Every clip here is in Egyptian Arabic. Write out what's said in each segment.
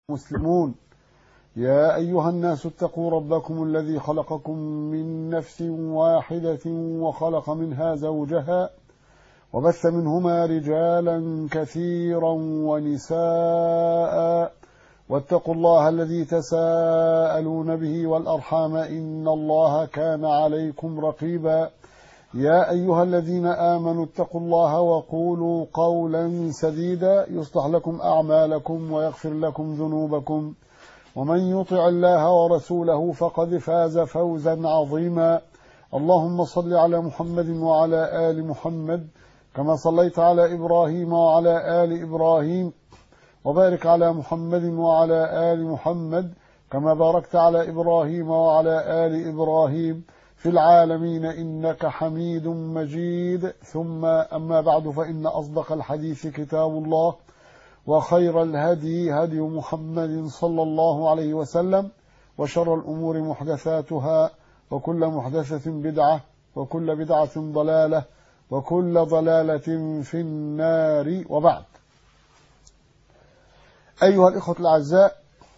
مسلمون يا أيها الناس اتقوا ربكم الذي خلقكم من نفس واحدة وخلق منها زوجها وبث منهما رجالا كثيرا ونساء واتقوا الله الذي تساءلون به والأرحام إن الله كان عليكم رقيبا يا أيها الذين آمنوا اتقوا الله وقولوا قولا سديدا يصلح لكم أعمالكم ويغفر لكم ذنوبكم ومن يطع الله ورسوله فقد فاز فوزا عظيما اللهم صل على محمد وعلى آل محمد كما صليت على إبراهيم وعلى آل إبراهيم وبارك على محمد وعلى آل محمد كما باركت على إبراهيم وعلى آل إبراهيم في العالمين إنك حميد مجيد ثم أما بعد فإن أصدق الحديث كتاب الله وخير الهدي هدي محمد صلى الله عليه وسلم وشر الأمور محدثاتها وكل محدثة بدعة وكل بدعة ضلالة وكل ضلالة في النار وبعد أيها الإخوة الأعزاء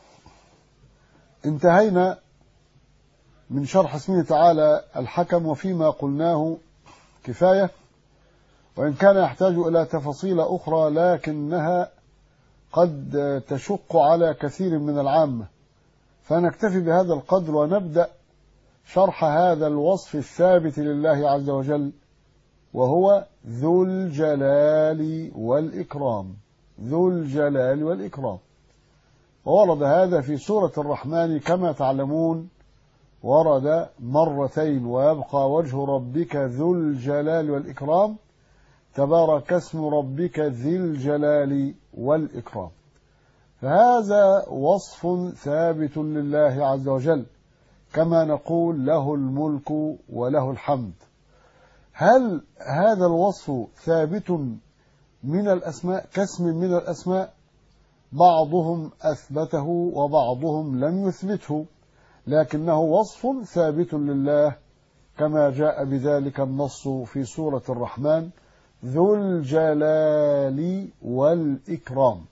انتهينا من شرح اسمه تعالى الحكم وفيما قلناه كفاية وإن كان يحتاج إلى تفاصيل أخرى لكنها قد تشق على كثير من العامة فنكتفي بهذا القدر ونبدأ شرح هذا الوصف الثابت لله عز وجل وهو ذو الجلال والإكرام ذو الجلال والإكرام وورد هذا في سورة الرحمن كما تعلمون ورد مرتين ويبقى وجه ربك ذو الجلال والإكرام تبارك اسم ربك ذي الجلال والإكرام فهذا وصف ثابت لله عز وجل كما نقول له الملك وله الحمد هل هذا الوصف ثابت من الأسماء كاسم من الأسماء بعضهم أثبته وبعضهم لم يثبته لكنه وصف ثابت لله كما جاء بذلك النص في سورة الرحمن ذو الجلال والإكرام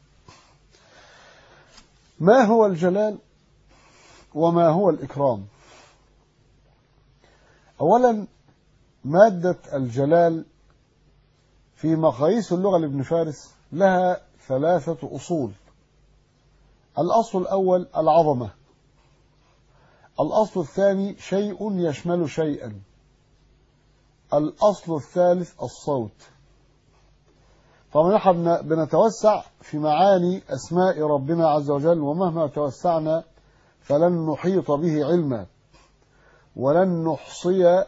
ما هو الجلال وما هو الإكرام أولا مادة الجلال في مقاييس اللغة لابن فارس لها ثلاثة أصول الأصل الأول العظمة الأصل الثاني شيء يشمل شيئا الأصل الثالث الصوت طبعا نحن بنتوسع في معاني أسماء ربنا عز وجل ومهما توسعنا فلن نحيط به علما ولن نحصي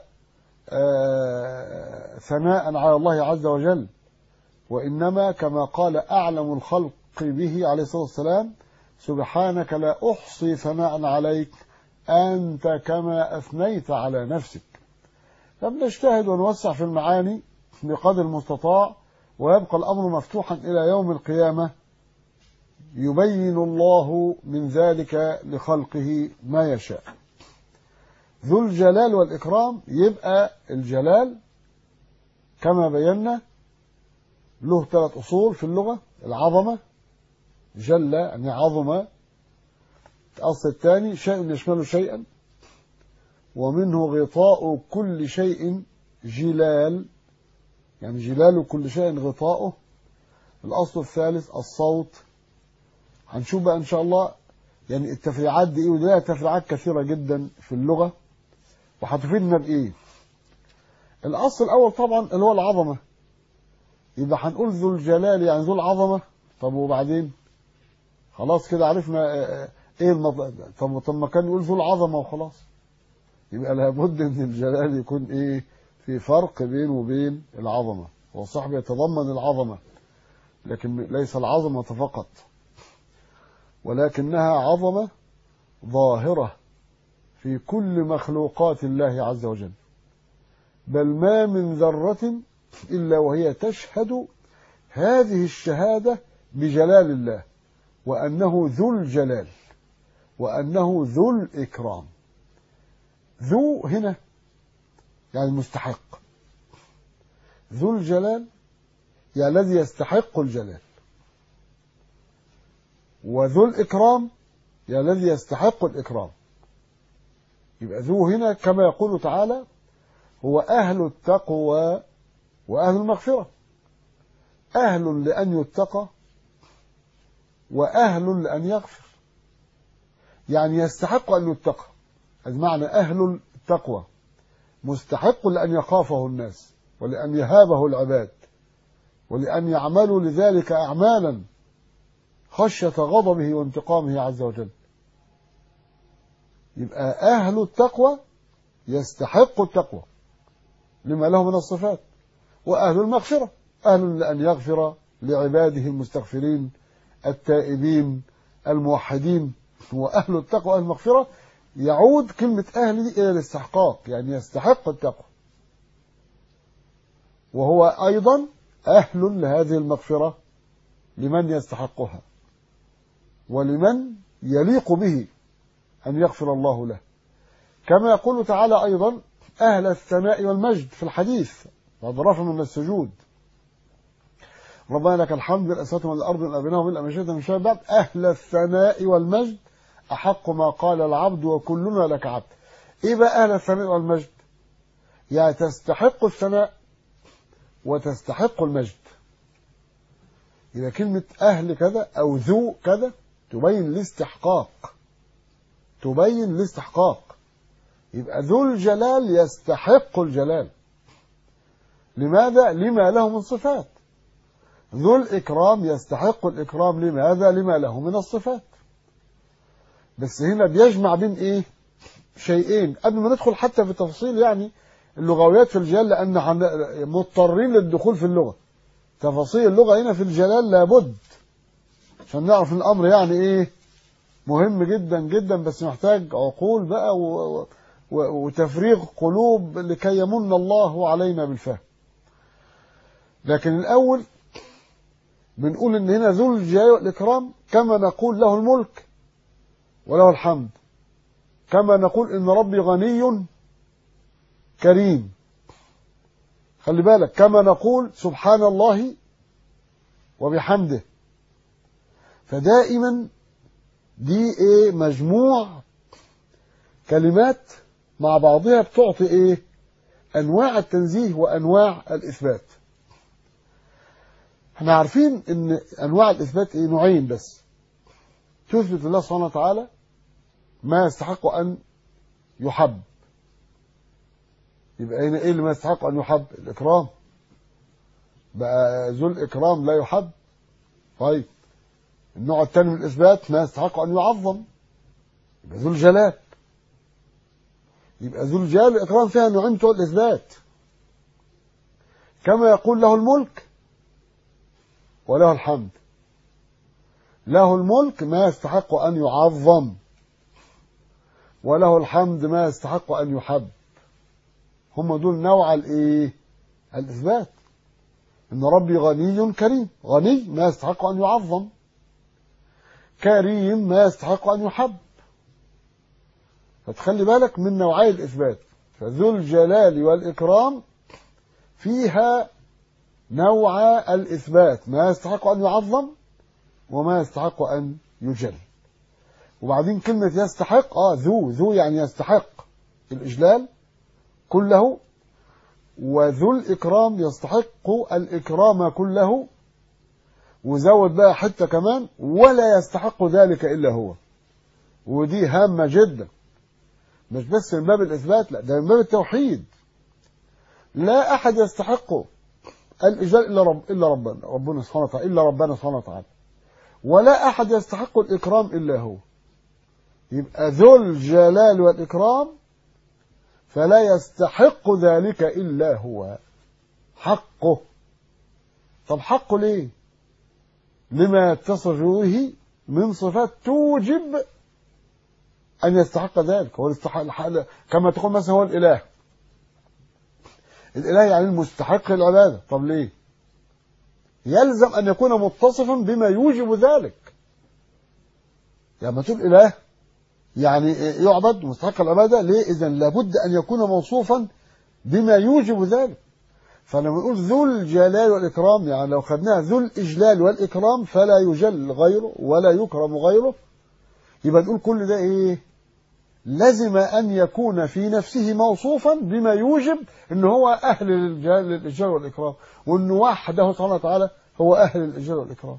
ثناء على الله عز وجل وإنما كما قال أعلم الخلق به عليه الصلاة والسلام سبحانك لا أحصي ثناء عليك أنت كما أثنيت على نفسك فبنجتهد ونوسع في المعاني بقدر المستطاع ويبقى الأمر مفتوحا إلى يوم القيامة يبين الله من ذلك لخلقه ما يشاء ذو الجلال والإكرام يبقى الجلال كما بينا له ثلاث أصول في اللغة العظمة جل يعني عظمة الأصل الثاني شيء يشمل شيئا ومنه غطاء كل شيء جلال يعني جلال كل شيء غطاؤه الأصل الثالث الصوت هنشوف بقى إن شاء الله يعني التفريعات دي إيه ولها تفريعات كثيرة جدا في اللغة وهتفيدنا بإيه الأصل الأول طبعا اللي هو العظمة يبقى هنقول ذو الجلال يعني ذو العظمة طب وبعدين خلاص كده عرفنا ايه المض... طب طب ما كان يقول ذو العظمه وخلاص يبقى لابد ان الجلال يكون ايه في فرق بينه وبين العظمه هو صاحب يتضمن العظمه لكن ليس العظمه فقط ولكنها عظمه ظاهره في كل مخلوقات الله عز وجل بل ما من ذره الا وهي تشهد هذه الشهاده بجلال الله وانه ذو الجلال وأنه ذو الإكرام ذو هنا يعني مستحق ذو الجلال يعني الذي يستحق الجلال وذو الإكرام يا الذي يستحق الإكرام يبقى ذو هنا كما يقول تعالى هو أهل التقوى وأهل المغفرة أهل لأن يتقى وأهل لأن يغفر يعني يستحق أن يتقى هذا معنى أهل التقوى مستحق لأن يخافه الناس ولأن يهابه العباد ولأن يعملوا لذلك أعمالا خشية غضبه وانتقامه عز وجل يبقى أهل التقوى يستحق التقوى لما له من الصفات وأهل المغفرة أهل لأن يغفر لعباده المستغفرين التائبين الموحدين وأهل التقوى أهل المغفرة يعود كلمة أهل دي إلى الاستحقاق يعني يستحق التقوى وهو أيضا أهل لهذه المغفرة لمن يستحقها ولمن يليق به أن يغفر الله له كما يقول تعالى أيضا أهل الثناء والمجد في الحديث بعد رفع من السجود ربنا لك الحمد بالأسوات من الأرض من أبناه من أمشيت من شاء بعد أهل الثناء والمجد أحق ما قال العبد وكلنا لك عبد إيه بقى أهل الثناء والمجد يعني تستحق الثناء وتستحق المجد إذا كلمة أهل كذا أو ذو كذا تبين الاستحقاق تبين الاستحقاق يبقى ذو الجلال يستحق الجلال لماذا؟ لما له من صفات ذو الإكرام يستحق الإكرام لماذا؟ لما له من الصفات بس هنا بيجمع بين إيه؟ شيئين قبل ما ندخل حتى في تفصيل يعني اللغويات في الجلال لأن مضطرين للدخول في اللغة تفاصيل اللغة هنا في الجلال لابد عشان نعرف الأمر يعني إيه مهم جدا جدا بس محتاج عقول بقى و... و... وتفريغ قلوب لكي يمن الله علينا بالفهم لكن الأول بنقول إن هنا ذو الجلال والإكرام كما نقول له الملك وله الحمد كما نقول إن ربي غني كريم خلي بالك كما نقول سبحان الله وبحمده فدائما دي ايه مجموع كلمات مع بعضها بتعطي ايه انواع التنزيه وانواع الاثبات احنا عارفين ان انواع الاثبات ايه نوعين بس تثبت الله سبحانه وتعالى ما يستحق ان يحب يبقى هنا ايه اللي ما يستحق ان يحب الاكرام بقى ذو الاكرام لا يحب طيب النوع الثاني من الاثبات ما يستحق ان يعظم يبقى ذو الجلال يبقى ذو الجلال والاكرام فيها نوعين بتوع الاثبات كما يقول له الملك وله الحمد له الملك ما يستحق ان يعظم وله الحمد ما يستحق ان يحب هم دول نوع الايه الاثبات ان ربي غني كريم غني ما يستحق ان يعظم كريم ما يستحق ان يحب فتخلي بالك من نوعي الاثبات فذو الجلال والاكرام فيها نوع الاثبات ما يستحق ان يعظم وما يستحق ان يجل وبعدين كلمه يستحق اه ذو ذو يعني يستحق الاجلال كله وذو الإكرام يستحق الإكرام كله وزود بقى حتة كمان ولا يستحق ذلك إلا هو ودي هامة جدا مش بس من باب الإثبات لا ده من باب التوحيد لا أحد يستحق الإجلال إلا رب إلا ربنا ربنا سبحانه وتعالى إلا ربنا سبحانه وتعالى ولا أحد يستحق الإكرام إلا هو يبقى ذو الجلال والإكرام فلا يستحق ذلك إلا هو حقه طب حقه ليه لما يتصف به من صفات توجب أن يستحق ذلك هو الاستحق كما تقول مثلا هو الإله الإله يعني المستحق العبادة طب ليه يلزم أن يكون متصفا بما يوجب ذلك يعني ما تقول إله يعني يعبد مستحق العبادة ليه إذا لابد أن يكون موصوفا بما يوجب ذلك فلما نقول ذو الجلال والإكرام يعني لو خدناها ذو الإجلال والإكرام فلا يجل غيره ولا يكرم غيره يبقى نقول كل ده إيه لزم أن يكون في نفسه موصوفا بما يوجب أن هو أهل الإجلال والإكرام وأن وحده سبحانه وتعالى هو أهل الإجلال والإكرام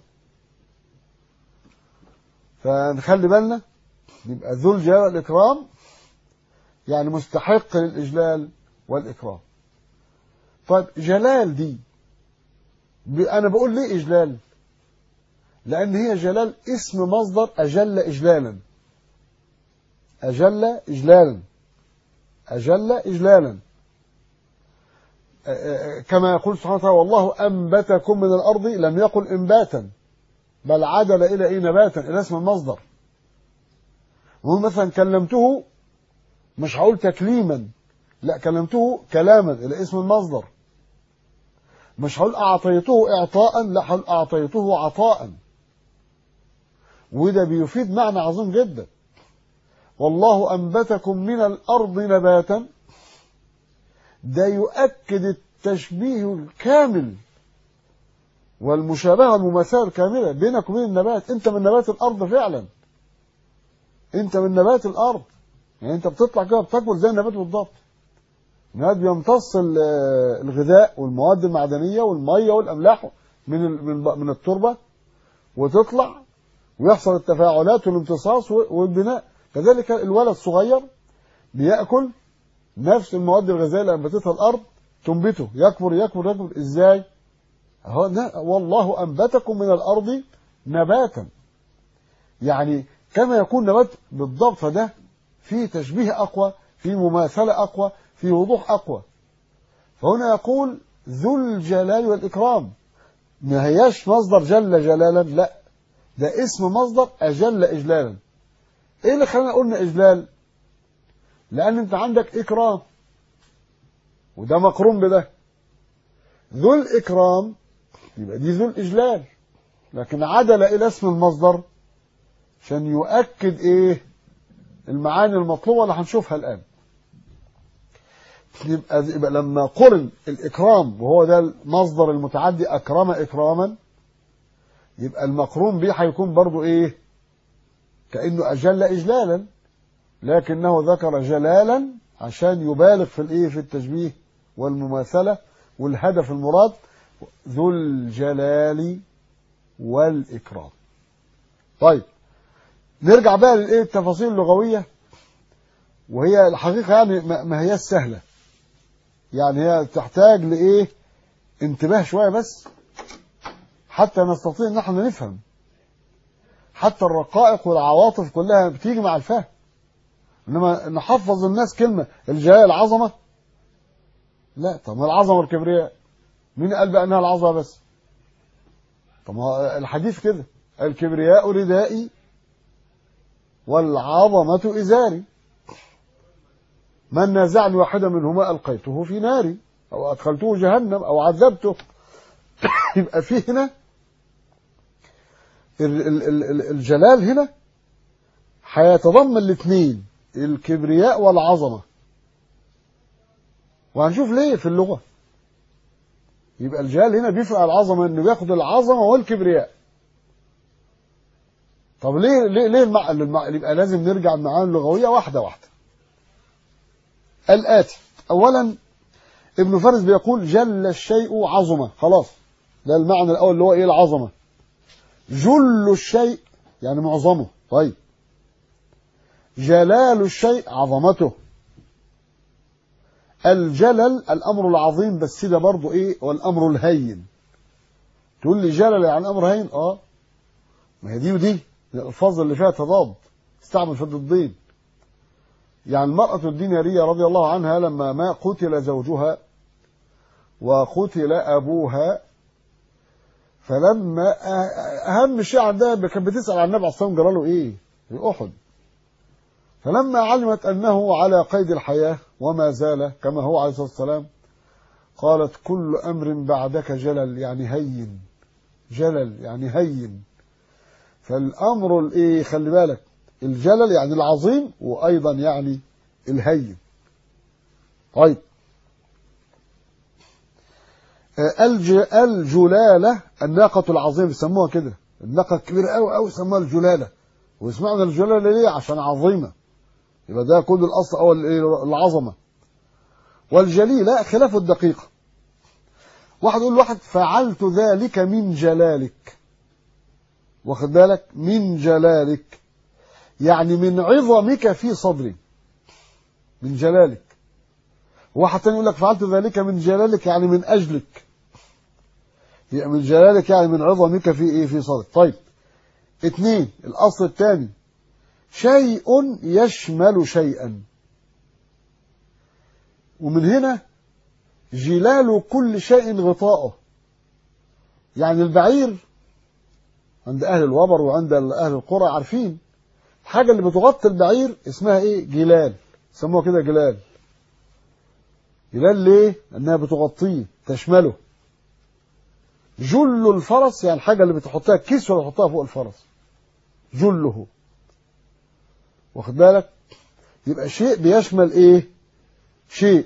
فنخلي بالنا يبقى ذو الجلال والإكرام يعني مستحق للإجلال والإكرام طيب جلال دي أنا بقول ليه إجلال لأن هي جلال اسم مصدر أجل إجلالا أجل إجلالا أجل إجلالا كما يقول سبحانه وتعالى والله أنبتكم من الأرض لم يقل إنباتا بل عدل إلى إيه نباتا إلى اسم المصدر مثلا كلمته مش هقول تكليما لا كلمته كلاما إلى اسم المصدر مش هقول أعطيته إعطاء لا هقول أعطيته عطاء وده بيفيد معنى عظيم جدا والله أنبتكم من الأرض نباتا ده يؤكد التشبيه الكامل والمشابهة والمماثلة الكاملة بينك وبين النبات انت من نبات الأرض فعلا انت من نبات الأرض يعني انت بتطلع كده بتاكل زي النبات بالضبط النبات بيمتص الغذاء والمواد المعدنية والمية والأملاح من من التربة وتطلع ويحصل التفاعلات والامتصاص والبناء كذلك الولد الصغير بيأكل نفس المواد الغذائية اللي أنبتتها الأرض تنبته يكبر يكبر يكبر إزاي والله أنبتكم من الأرض نباتا يعني كما يكون نبات بالضبط فده في تشبيه أقوى في مماثلة أقوى في وضوح أقوى فهنا يقول ذو الجلال والإكرام ما هياش مصدر جل جلالا لا ده اسم مصدر أجل إجلالا إيه اللي خلينا قلنا إجلال لأن أنت عندك إكرام وده مقرون بده ذو الإكرام يبقى دي ذو الإجلال لكن عدل إلى اسم المصدر عشان يؤكد إيه المعاني المطلوبة اللي هنشوفها الآن يبقى, يبقى لما قرن الإكرام وهو ده المصدر المتعدي أكرم إكراما يبقى المقرون به هيكون برضو إيه كأنه أجل إجلالا لكنه ذكر جلالا عشان يبالغ في الإيه في التشبيه والمماثلة والهدف المراد ذو الجلال والإكرام طيب نرجع بقى للايه التفاصيل اللغويه وهي الحقيقه يعني ما هي سهله يعني هي تحتاج لايه انتباه شويه بس حتى نستطيع ان احنا نفهم حتى الرقائق والعواطف كلها بتيجي مع الفهم انما نحفظ الناس كلمه الجلال العظمه لا طب ما العظمه والكبرياء مين قال بقى انها العظمه بس طب ما الحديث كده الكبرياء ردائي والعظمة إزاري من نازعني واحدا منهما ألقيته في ناري أو أدخلته جهنم أو عذبته يبقى في هنا الجلال هنا هيتضمن الاثنين الكبرياء والعظمة وهنشوف ليه في اللغة يبقى الجلال هنا بيفرق العظمة انه بياخد العظمة والكبرياء طب ليه ليه ليه المع... المع... يبقى لازم نرجع المعاني اللغويه واحده واحده. الآتي أولا ابن فارس بيقول جل الشيء عظمة خلاص ده المعنى الأول اللي هو إيه العظمة جل الشيء يعني معظمه طيب جلال الشيء عظمته الجلل الأمر العظيم بس ده برضه إيه والأمر الهين تقول لي جلل يعني أمر هين آه ما هي دي ودي الألفاظ اللي فيها تضاد استعمل في الضدين يعني المرأة الدينارية رضي الله عنها لما ما قتل زوجها وقتل أبوها فلما أهم شيء عندها كانت بتسأل عن النبي عليه الصلاة والسلام له إيه في أحد فلما علمت أنه على قيد الحياة وما زال كما هو عليه الصلاة والسلام قالت كل أمر بعدك جلل يعني هين جلل يعني هين فالأمر الإيه خلي بالك الجلل يعني العظيم وأيضا يعني الهين طيب آه، الج- الجلالة الناقة العظيمة بيسموها كده الناقة الكبيرة أوي أوي يسموها الجلالة واسمعنا الجلالة ليه عشان عظيمة يبقى ده كل الأصل أول إيه؟ العظمة والجليلة خلاف الدقيقة واحد يقول واحد فعلت ذلك من جلالك واخد بالك من جلالك يعني من عظمك في صدري من جلالك واحد تاني يقول لك فعلت ذلك من جلالك يعني من أجلك يعني من جلالك يعني من عظمك في إيه في صدرك طيب اثنين الأصل الثاني شيء يشمل شيئا ومن هنا جلال كل شيء غطاؤه يعني البعير عند أهل الوبر وعند أهل القرى عارفين الحاجة اللي بتغطي البعير اسمها ايه جلال سموها كده جلال جلال ليه انها بتغطيه تشمله جل الفرس يعني الحاجة اللي بتحطها كيس ولا تحطها فوق الفرس جله واخد بالك يبقى شيء بيشمل ايه شيء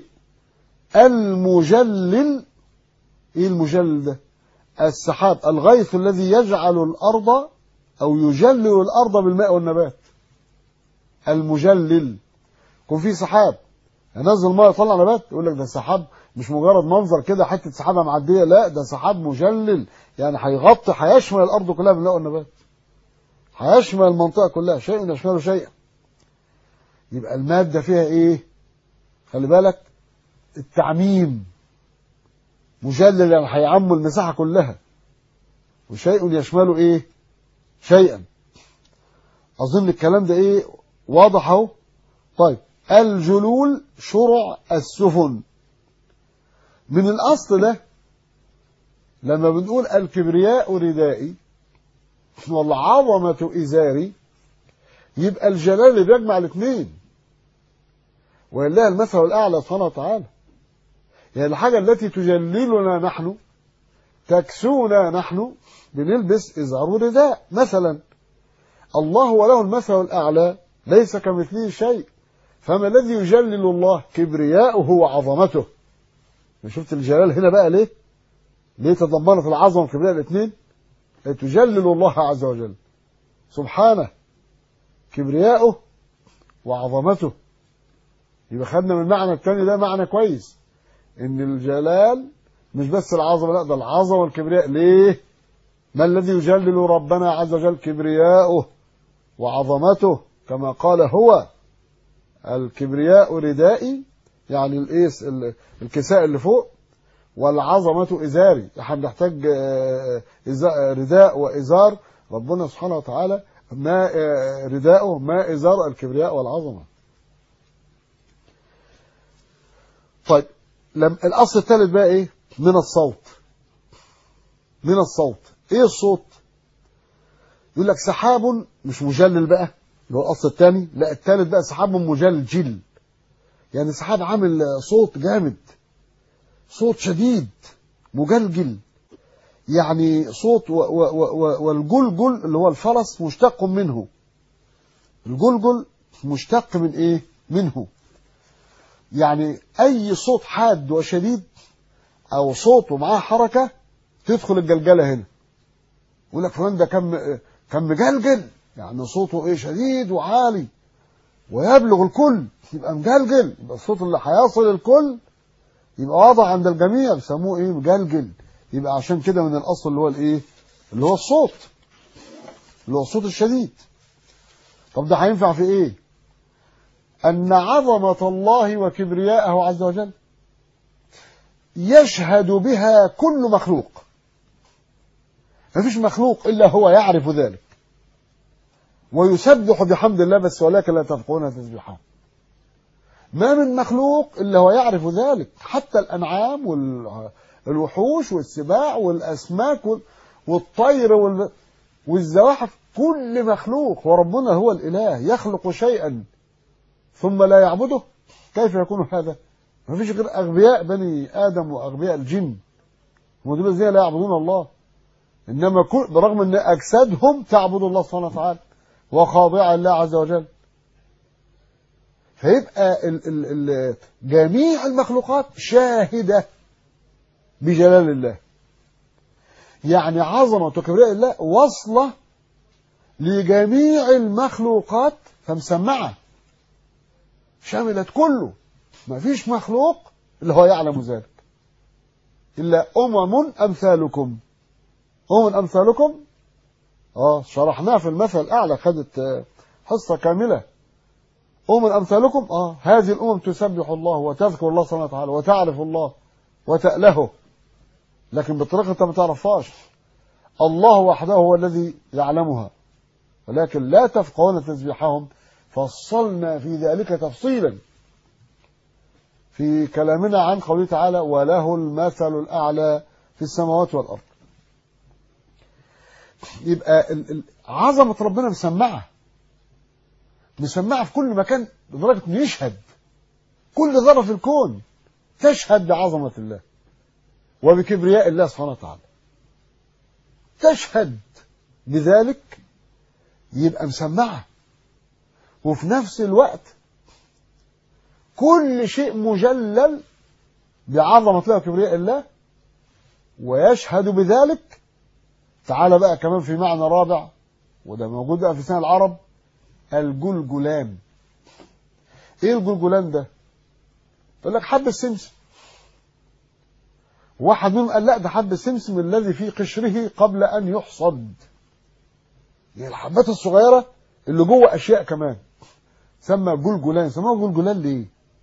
المجلل ايه المجلل ده السحاب الغيث الذي يجعل الارض او يجلل الارض بالماء والنبات المجلل يكون في سحاب ينزل ميه يطلع نبات يقول لك ده سحاب مش مجرد منظر كده حته سحابه معديه لا ده سحاب مجلل يعني هيغطي هيشمل الارض كلها بالماء والنبات هيشمل المنطقه كلها شيء يشمله شيئا يبقى الماده فيها ايه خلي بالك التعميم مجلل يعني هيعم المساحه كلها وشيء يشمله ايه شيئا اظن الكلام ده ايه واضح اهو طيب الجلول شرع السفن من الاصل ده لما بنقول الكبرياء ردائي والعظمة إزاري يبقى الجلال اللي بيجمع الاثنين ولله المثل الأعلى سبحانه وتعالى يعني الحاجة التي تجللنا نحن تكسونا نحن بنلبس إزار ورداء مثلا الله وله المثل الأعلى ليس كمثله شيء فما الذي يجلل الله كبرياؤه وعظمته شفت الجلال هنا بقى ليه ليه تضمنت العظمة والكبرياء الاثنين تجلل الله عز وجل سبحانه كبرياؤه وعظمته يبقى خدنا من المعنى الثاني ده معنى كويس ان الجلال مش بس العظمه لا ده العظمه والكبرياء ليه ما الذي يجلل ربنا عز وجل كبرياؤه وعظمته كما قال هو الكبرياء ردائي يعني الايس الكساء اللي فوق والعظمة إزاري احنا بنحتاج رداء وإزار ربنا سبحانه وتعالى ما رداؤه ما إزار الكبرياء والعظمة طيب لم الأصل الثالث بقى إيه من الصوت من الصوت إيه الصوت يقول لك سحاب مش مجلل بقى اللي هو الأصل الثاني لا الثالث بقى سحاب مجلجل يعني سحاب عامل صوت جامد صوت شديد مجلجل يعني صوت و و و والجلجل اللي هو الفرس مشتق منه الجلجل مشتق من ايه منه يعني اي صوت حاد وشديد او صوت ومعاه حركة تدخل الجلجلة هنا يقول لك فلان ده كان كان مجلجل يعني صوته ايه شديد وعالي ويبلغ الكل يبقى مجلجل يبقى الصوت اللي هيصل الكل يبقى واضح عند الجميع بيسموه ايه مجلجل يبقى عشان كده من الاصل اللي هو الايه اللي هو الصوت اللي هو الصوت الشديد طب ده هينفع في ايه ان عظمه الله وكبرياءه عز وجل يشهد بها كل مخلوق ما فيش مخلوق الا هو يعرف ذلك ويسبح بحمد الله بس ولكن لا تفقهون تسبيحه ما من مخلوق إلا هو يعرف ذلك حتى الأنعام والوحوش والسباع والأسماك والطير والزواحف كل مخلوق وربنا هو الإله يخلق شيئا ثم لا يعبده كيف يكون هذا ما فيش غير أغبياء بني آدم وأغبياء الجن ودول الذين لا يعبدون الله إنما كل برغم أن أجسادهم تعبد الله سبحانه وتعالى وخاضعة لله عز وجل فيبقى ال ال ال جميع المخلوقات شاهدة بجلال الله يعني عظمة وكبرياء الله واصلة لجميع المخلوقات فمسمعة شملت كله ما فيش مخلوق اللي هو يعلم ذلك إلا أمم أمثالكم أمم أمثالكم اه شرحناه في المثل الأعلى خدت آه، حصة كاملة أمم أمثالكم اه هذه الأمم تسبح الله وتذكر الله سبحانه وتعالى وتعرف الله وتألهه لكن بطريقة انت ما تعرفهاش الله وحده هو الذي يعلمها ولكن لا تفقهون تسبيحهم فصلنا في ذلك تفصيلا في كلامنا عن قوله تعالى وله المثل الأعلى في السماوات والأرض يبقى ال- ال- عظمة ربنا مسمعة مسمعة في كل مكان لدرجة انه يشهد كل ذرة في الكون تشهد بعظمة الله وبكبرياء الله سبحانه وتعالى تشهد بذلك يبقى مسمعة وفي نفس الوقت كل شيء مجلل بعظمة الله وكبرياء الله ويشهد بذلك تعال بقى كمان في معنى رابع وده موجود بقى في لسان العرب الجلجلان ايه الجلجلان ده يقول لك حب السمسم واحد منهم قال لا ده حب السمسم الذي في قشره قبل ان يحصد يعني الحبات الصغيره اللي جوه اشياء كمان سمى جلجلان سموه جلجلان ليه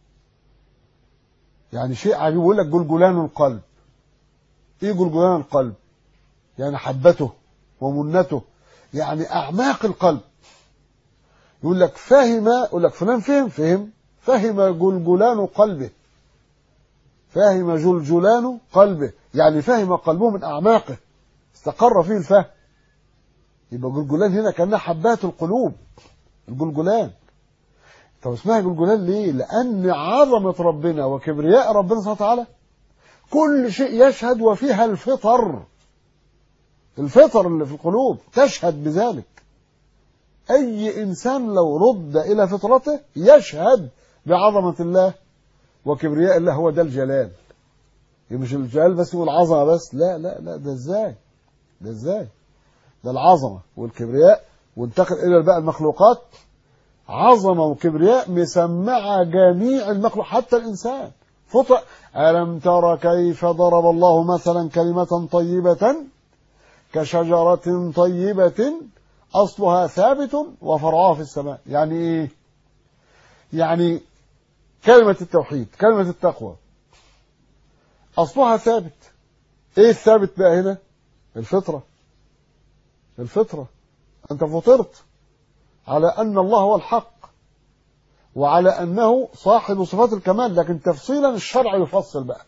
يعني شيء عجيب يقول لك جلجلان القلب ايه جلجلان القلب يعني حبته ومنته يعني اعماق القلب يقول لك فهم يقول لك فلان فهم فهم فهم جلجلان قلبه فهم جلجلان قلبه يعني فهم قلبه من اعماقه استقر فيه الفهم يبقى جلجلان هنا كانها حبات القلوب الجلجلان طب اسمها جلجلان ليه لان عظمه ربنا وكبرياء ربنا سبحانه وتعالى كل شيء يشهد وفيها الفطر الفطر اللي في القلوب تشهد بذلك اي انسان لو رد الى فطرته يشهد بعظمه الله وكبرياء الله هو ده الجلال مش الجلال بس يقول عظمه بس لا لا لا ده ازاي ده ازاي ده العظمه والكبرياء وانتقل الى بقى المخلوقات عظمه وكبرياء مسمعه جميع المخلوق حتى الانسان فطر الم تر كيف ضرب الله مثلا كلمه طيبه كشجره طيبه اصلها ثابت وفرعها في السماء يعني ايه يعني كلمة التوحيد كلمة التقوى أصلها ثابت إيه الثابت بقى هنا الفطرة الفطرة أنت فطرت على أن الله هو الحق وعلى أنه صاحب صفات الكمال لكن تفصيلا الشرع يفصل بقى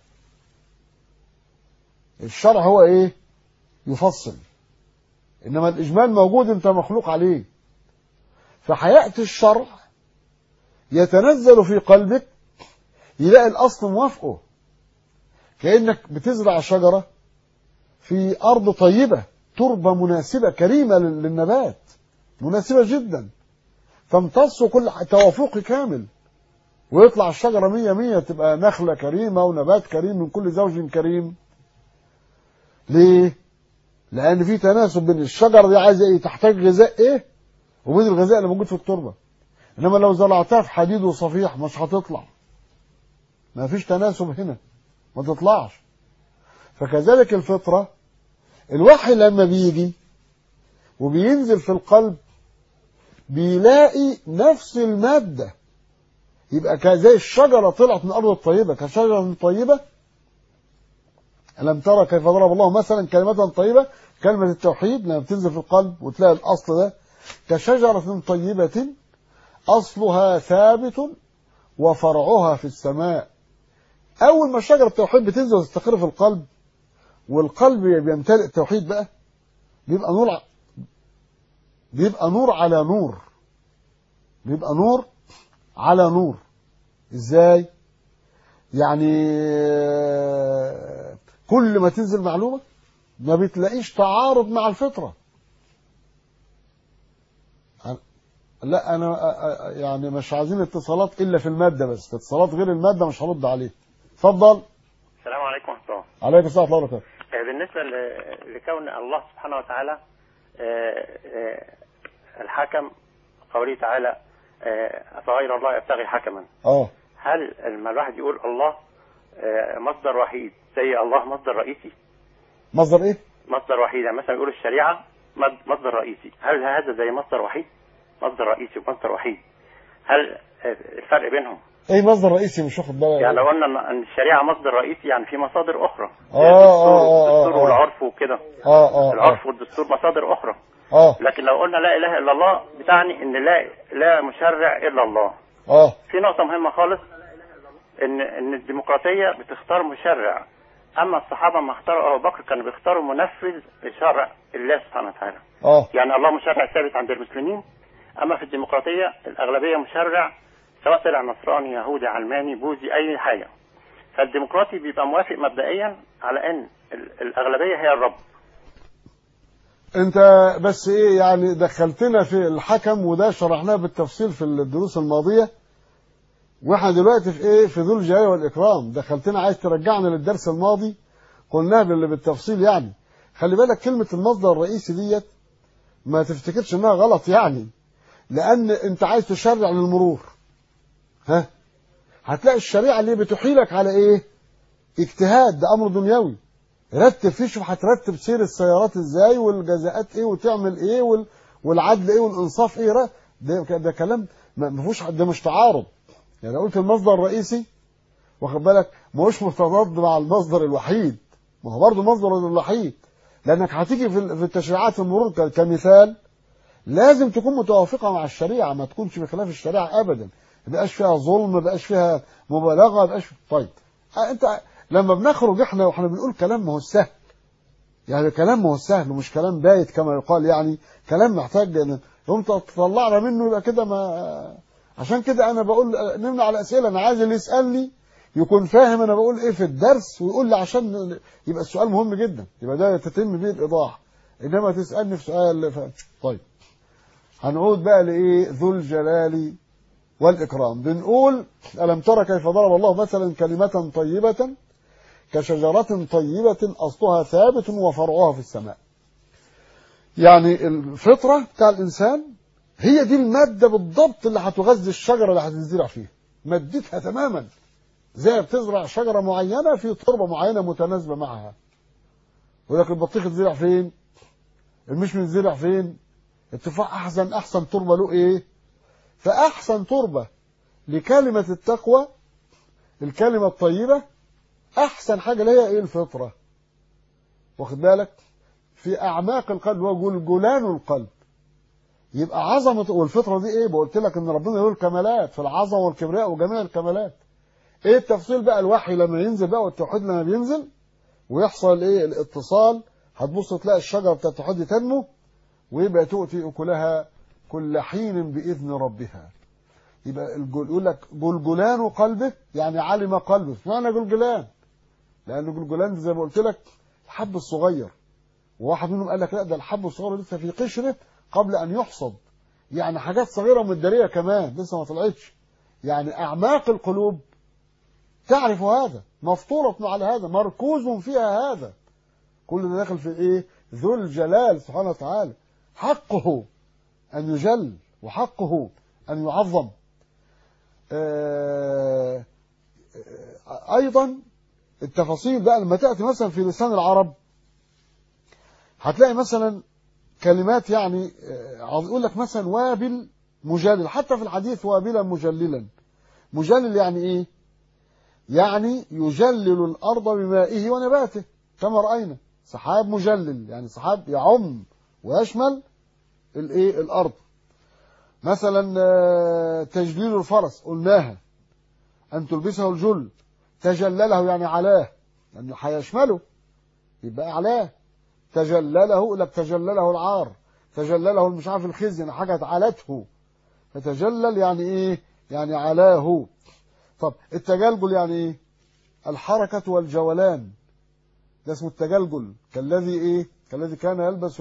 الشرع هو إيه يفصل إنما الإجمال موجود أنت مخلوق عليه فحياتي الشرع يتنزل في قلبك يلاقي الأصل موافقه كأنك بتزرع شجرة في أرض طيبة تربة مناسبة كريمة للنبات مناسبة جدا تمتص كل توافق كامل ويطلع الشجرة مية مية تبقى نخلة كريمة ونبات كريم من كل زوج كريم ليه؟ لأن في تناسب بين الشجرة دي عايزة إيه؟ تحتاج غذاء إيه؟ وبين الغذاء اللي موجود في التربة انما لو زرعتها في حديد وصفيح مش هتطلع ما فيش تناسب هنا ما تطلعش فكذلك الفطرة الوحي لما بيجي وبينزل في القلب بيلاقي نفس المادة يبقى زي الشجرة طلعت من الأرض الطيبة كشجرة طيبة ألم ترى كيف ضرب الله مثلا كلمة طيبة كلمة التوحيد لما بتنزل في القلب وتلاقي الأصل ده كشجرة طيبة أصلها ثابت وفرعها في السماء أول ما شجرة التوحيد بتنزل وتستقر في القلب والقلب بيمتلئ التوحيد بقى بيبقى نور ع... بيبقى نور على نور بيبقى نور على نور ازاي يعني كل ما تنزل معلومة ما بتلاقيش تعارض مع الفطرة لا انا يعني مش عايزين اتصالات الا في الماده بس اتصالات غير الماده مش هرد عليه اتفضل السلام عليكم ورحمه الله عليك الصلاه والسلام وبركاته آه، بالنسبة ل- لكون الله سبحانه وتعالى آه، آه، الحكم قوله تعالى آه، أفغير الله يبتغي حكما اه هل لما الواحد يقول الله آه، مصدر وحيد زي الله مصدر رئيسي مصدر ايه مصدر وحيد يعني مثلا يقول الشريعة مد- مصدر رئيسي هل هذا زي مصدر وحيد مصدر رئيسي ومصدر وحيد هل آه، الفرق بينهم ايه مصدر رئيسي مش واخد بالك يعني لو قلنا ان إن الشريعة مصدر رئيسي يعني في مصادر اخرى زي آه، الدستور آه، آه، والدستور آه. والعرف وكده اه اه العرف والدستور مصادر اخرى اه لكن لو قلنا لا اله الا الله بتعني ان لا لا مشرع الا الله اه في نقطة مهمة خالص ان ان الديمقراطية بتختار مشرع اما الصحابة ما اختاروا ابو بكر كانوا بيختاروا منفذ لشرع الله سبحانه وتعالى اه يعني الله مشرع ثابت عند المسلمين اما في الديمقراطية الاغلبية مشرع سواء طلع نصراني يهودي علماني بوذي اي حاجة فالديمقراطي بيبقى موافق مبدئيا على ان ال- الاغلبية هي الرب انت بس ايه يعني دخلتنا في الحكم وده شرحناه بالتفصيل في الدروس الماضيه واحنا دلوقتي في ايه في ذو الجلال والاكرام دخلتنا عايز ترجعنا للدرس الماضي قلناه بال- بالتفصيل يعني خلي بالك كلمه المصدر الرئيسي ديت ما تفتكرش انها غلط يعني لان انت عايز تشرع للمرور ها هتلاقي الشريعه اللي بتحيلك على ايه اجتهاد ده امر دنيوي رتب فيه شوف هترتب سير السيارات ازاي والجزاءات ايه وتعمل ايه وال... والعدل ايه والانصاف ايه ر- ده ده كلام ما ما فيهوش ده مش تعارض يعني لو قلت المصدر الرئيسي واخد بالك ما هوش متضاد مع المصدر الوحيد ما هو برضه مصدر الوحيد لانك هتيجي في ال- في التشريعات المرور ك- كمثال لازم تكون متوافقه مع الشريعه ما تكونش بخلاف الشريعه ابدا ما بقاش فيها ظلم ما بقاش فيها مبالغه ما بقاش طيب آه، انت لما بنخرج احنا واحنا بنقول كلام ما هو سهل يعني كلام ما هو سهل ومش كلام بايت كما يقال يعني كلام محتاج ان يوم تطلعنا منه يبقى كده ما عشان كده انا بقول نمنع على الاسئله انا عايز اللي يسالني يكون فاهم انا بقول ايه في الدرس ويقول لي عشان يبقى السؤال مهم جدا يبقى ده تتم بيه الايضاح انما تسالني في سؤال ف... طيب هنعود بقى لايه ذو الجلال والاكرام بنقول الم ترى كيف ضرب الله مثلا كلمه طيبه كشجرة طيبة أصلها ثابت وفرعها في السماء يعني الفطرة بتاع الإنسان هي دي المادة بالضبط اللي هتغذي الشجرة اللي هتزرع فيها مادتها تماما زي بتزرع شجرة معينة في تربة معينة متناسبة معها ولكن البطيخ تزرع فين المشمش تزرع فين التفاح أحسن أحسن تربة له إيه فأحسن تربة لكلمة التقوى الكلمة الطيبة احسن حاجه اللي هي ايه الفطره واخد بالك في اعماق القلب هو جلجلان القلب يبقى عظمه والفطره دي ايه قلت لك ان ربنا له الكمالات في العظمه والكبرياء وجميع الكمالات ايه التفصيل بقى الوحي لما ينزل بقى والتوحيد لما بينزل ويحصل ايه الاتصال هتبص تلاقي الشجره بتاعت التوحيد تنمو ويبقى تؤتي اكلها كل حين باذن ربها يبقى الجل يقول لك جلجلان قلبه يعني علم قلبه معنى جلجلان لان جلجلان زي ما قلت لك الحب الصغير وواحد منهم قال لك لا ده الحب الصغير لسه في قشره قبل ان يحصد يعني حاجات صغيره ومداريه كمان لسه ما طلعتش يعني اعماق القلوب تعرف هذا مفطوره على هذا مركوز فيها هذا كل ده داخل في ايه ذو الجلال سبحانه وتعالى حقه ان يجل وحقه ان يعظم آه آه ايضا التفاصيل بقى لما تأتي مثلا في لسان العرب هتلاقي مثلا كلمات يعني يقول لك مثلا وابل مجلل حتى في الحديث وابلا مجللا مجلل يعني ايه يعني يجلل الارض بمائه ونباته كما راينا سحاب مجلل يعني سحاب يعم ويشمل الايه الارض مثلا تجليل الفرس قلناها ان تلبسه الجل تجلله يعني علاه لانه يعني هيشمله يبقى علاه تجلله لك تجلله العار تجلله مش عارف الخزي يعني حاجه علته فتجلل يعني ايه يعني علاه طب التجلجل يعني ايه الحركه والجولان ده اسمه التجلجل كالذي ايه كالذي كان يلبس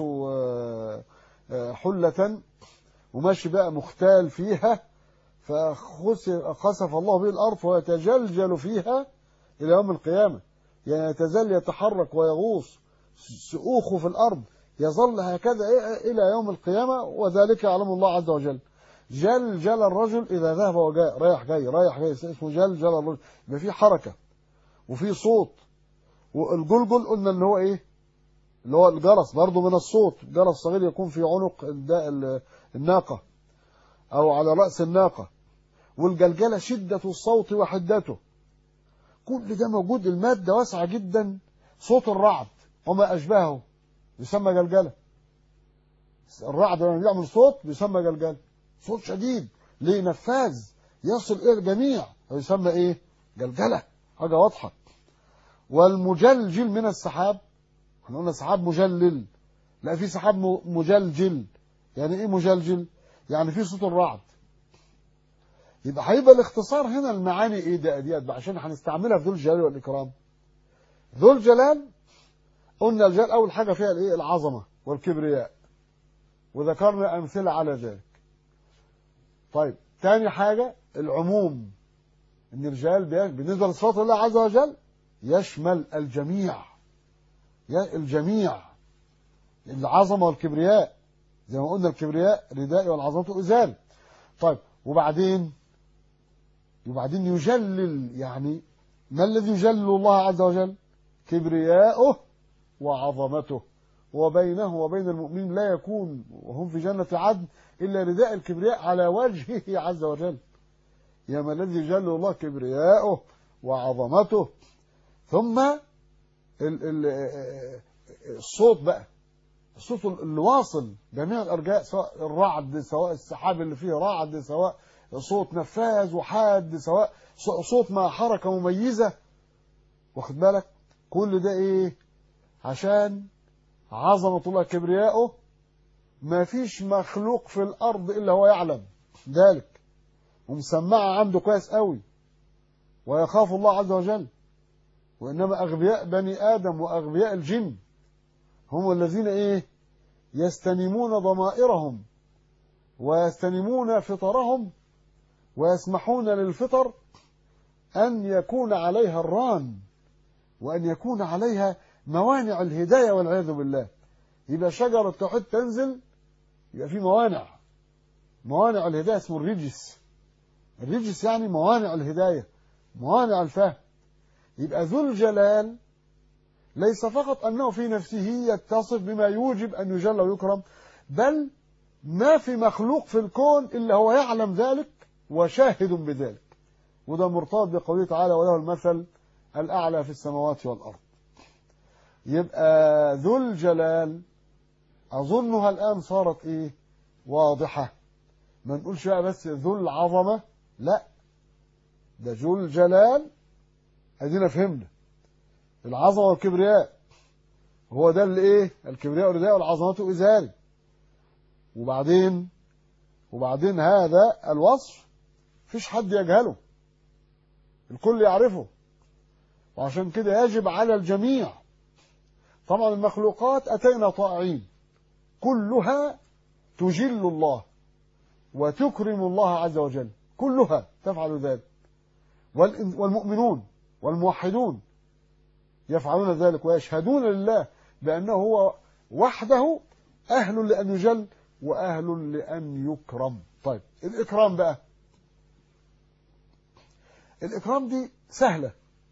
حله وماشي بقى مختال فيها فخسف الله به الارض ويتجلجل فيها الى يوم القيامه يعني تزال يتحرك ويغوص سؤوخه في الأرض يظل هكذا إلى يوم القيامة وذلك يعلم الله عز وجل جل جل الرجل إذا ذهب وجاء رايح جاي رايح جاي اسمه جل جل الرجل يبقى في حركة وفي صوت والجلجل قلنا ان هو ايه اللي هو الجرس برضه من الصوت جرس صغير يكون في عنق الناقة او على رأس الناقة والجلجلة شدة الصوت وحدته كل ده موجود المادة واسعة جدا صوت الرعد وما أشبهه يسمى جلجلة الرعد لما بيعمل صوت بيسمى جلجلة صوت شديد ليه نفاذ يصل إلى الجميع يسمى إيه جلجلة حاجة واضحة والمجلجل من السحاب احنا قلنا سحاب مجلل لا في سحاب مجلجل يعني ايه مجلجل يعني في صوت الرعد يبقى هيبقى الاختصار هنا المعاني ايه ده ديت بقى عشان هنستعملها في ذو الجلال والاكرام ذو الجلال قلنا الجلال اول حاجه فيها الايه العظمه والكبرياء وذكرنا امثله على ذلك طيب تاني حاجه العموم ان الجلال بالنسبه لصفات الله عز وجل يشمل الجميع الجميع العظمه والكبرياء زي ما قلنا الكبرياء ردائي والعظمه ازال طيب وبعدين وبعدين يجلل يعني ما الذي يجلل الله عز وجل كبرياؤه وعظمته وبينه وبين المؤمنين لا يكون وهم في جنة عدن إلا رداء الكبرياء على وجهه عز وجل يا ما الذي يجلل الله كبرياؤه وعظمته ثم ال ال الصوت بقى الصوت اللي واصل جميع الأرجاء سواء الرعد سواء السحاب اللي فيه رعد سواء صوت نفاذ وحاد سواء صوت مع حركة مميزة واخد بالك كل ده ايه عشان عظمة الله كبرياؤه ما فيش مخلوق في الأرض إلا هو يعلم ذلك ومسمعة عنده كويس قوي ويخاف الله عز وجل وإنما أغبياء بني آدم وأغبياء الجن هم الذين إيه يستنمون ضمائرهم ويستنمون فطرهم ويسمحون للفطر أن يكون عليها الران وأن يكون عليها موانع الهداية والعياذ بالله يبقى شجرة التوحيد تنزل يبقى في موانع موانع الهداية اسمه الرجس الرجس يعني موانع الهداية موانع الفهم يبقى ذو الجلال ليس فقط أنه في نفسه يتصف بما يوجب أن يجل ويكرم بل ما في مخلوق في الكون إلا هو يعلم ذلك وشاهد بذلك وده مرتبط بقوله تعالى وله المثل الأعلى في السماوات والأرض يبقى ذو الجلال أظنها الآن صارت إيه واضحة ما نقولش بقى بس ذو العظمة لا ده ذو الجلال ادينا فهمنا العظمة والكبرياء هو ده اللي ايه الكبرياء والرداء والعظمة إزاري وبعدين وبعدين هذا الوصف فيش حد يجهله الكل يعرفه وعشان كده يجب على الجميع طبعا المخلوقات أتينا طائعين كلها تجل الله وتكرم الله عز وجل كلها تفعل ذلك والمؤمنون والموحدون يفعلون ذلك ويشهدون لله بأنه هو وحده أهل لأن يجل وأهل لأن يكرم طيب الإكرام بقى الإكرام دي سهلة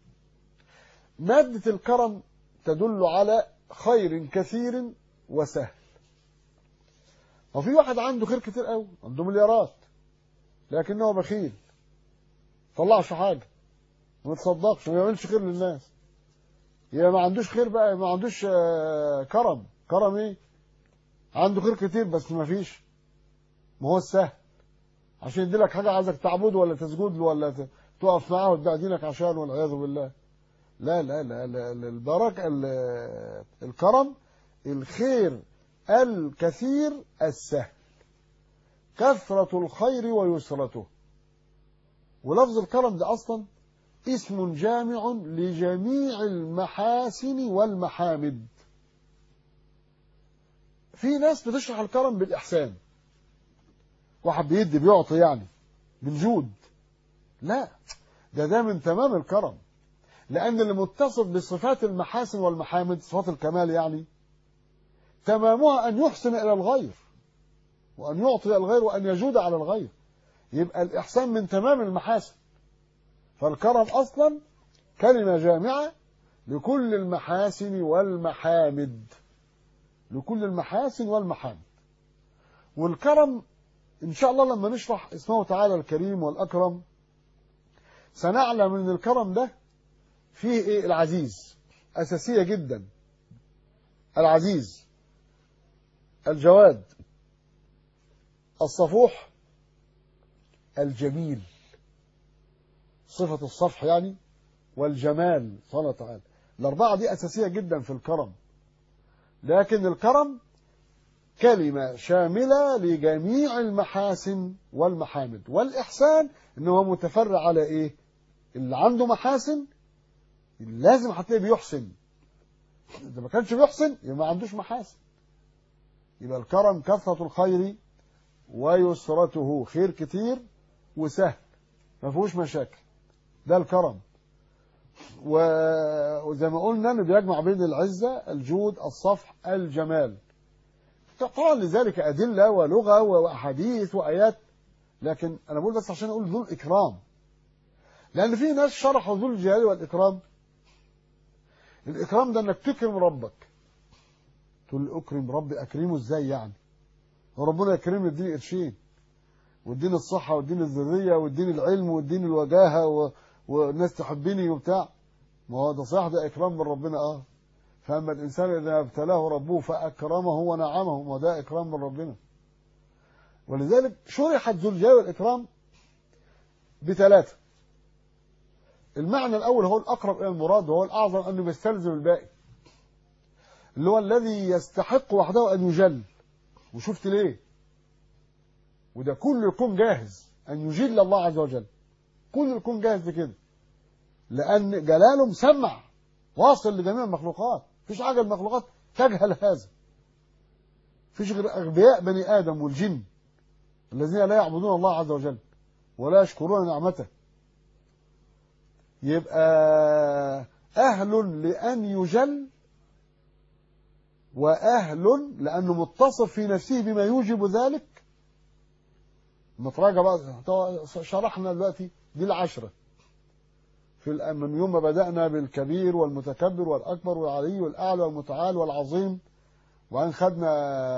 مادة الكرم تدل على خير كثير وسهل وفي واحد عنده خير كتير قوي عنده مليارات لكنه بخيل طلعش حاجة ما تصدقش ما يعملش خير للناس يا ما عندوش خير بقى ما عندوش كرم كرم ايه عنده خير كتير بس ما فيش ما هو السهل عشان يديلك حاجة عايزك تعبده ولا تسجد له ولا تقف معاه وتبيع دينك عشان والعياذ بالله لا لا لا, لا البركة الكرم الخير الكثير السهل كثرة الخير ويسرته ولفظ الكرم ده أصلا اسم جامع لجميع المحاسن والمحامد في ناس بتشرح الكرم بالإحسان واحد بيدي بيعطي يعني بالجود لا ده ده من تمام الكرم لأن اللي متصف بصفات المحاسن والمحامد صفات الكمال يعني تمامها أن يحسن إلى الغير وأن يعطي الغير وأن يجود على الغير يبقى الإحسان من تمام المحاسن فالكرم أصلا كلمة جامعة لكل المحاسن والمحامد لكل المحاسن والمحامد والكرم إن شاء الله لما نشرح اسمه تعالى الكريم والأكرم سنعلم أن الكرم ده فيه إيه العزيز أساسية جدا العزيز الجواد الصفوح الجميل صفة الصفح يعني والجمال سبحانه وتعالى الأربعة دي أساسية جدا في الكرم لكن الكرم كلمة شاملة لجميع المحاسن والمحامد والإحسان إنه هو متفرع على إيه اللي عنده محاسن لازم هتلاقيه بيحسن إذا ما كانش بيحسن يبقى ما عندوش محاسن يبقى الكرم كثرة الخير ويسرته خير كتير وسهل ما فيهوش مشاكل ده الكرم وزي ما قلنا انه بيجمع بين العزة الجود الصفح الجمال طبعا لذلك أدلة ولغة وأحاديث وآيات لكن أنا بقول بس عشان أقول ذو الإكرام لأن في ناس شرحوا ذو الجلال والإكرام الإكرام ده إنك تكرم ربك تقول لي أكرم ربي أكرمه إزاي يعني وربنا يكرمني يديني قرشين واديني الصحة واديني الذرية واديني العلم واديني الوجاهة و... والناس تحبني وبتاع ما هو ده صح ده إكرام من ربنا اه فأما الإنسان إذا ابتلاه ربه فأكرمه ونعمه ما ده إكرام من ربنا ولذلك شرحت ذو الجلال والإكرام بثلاثة المعنى الأول هو الأقرب إلى المراد وهو الأعظم أنه بيستلزم الباقي اللي هو الذي يستحق وحده أن يجل وشفت ليه وده كله يكون جاهز أن يجل الله عز وجل كله يكون جاهز لكده لأن جلاله مسمع واصل لجميع المخلوقات مفيش حاجة المخلوقات تجهل هذا مفيش غير أغبياء بني آدم والجن الذين لا يعبدون الله عز وجل ولا يشكرون نعمته يبقى أهل لأن يجل وأهل لأنه متصف في نفسه بما يوجب ذلك نتراجع بقى شرحنا دلوقتي دي العشرة في من يوم ما بدأنا بالكبير والمتكبر والأكبر والعلي والأعلى والمتعال والعظيم وأن خدنا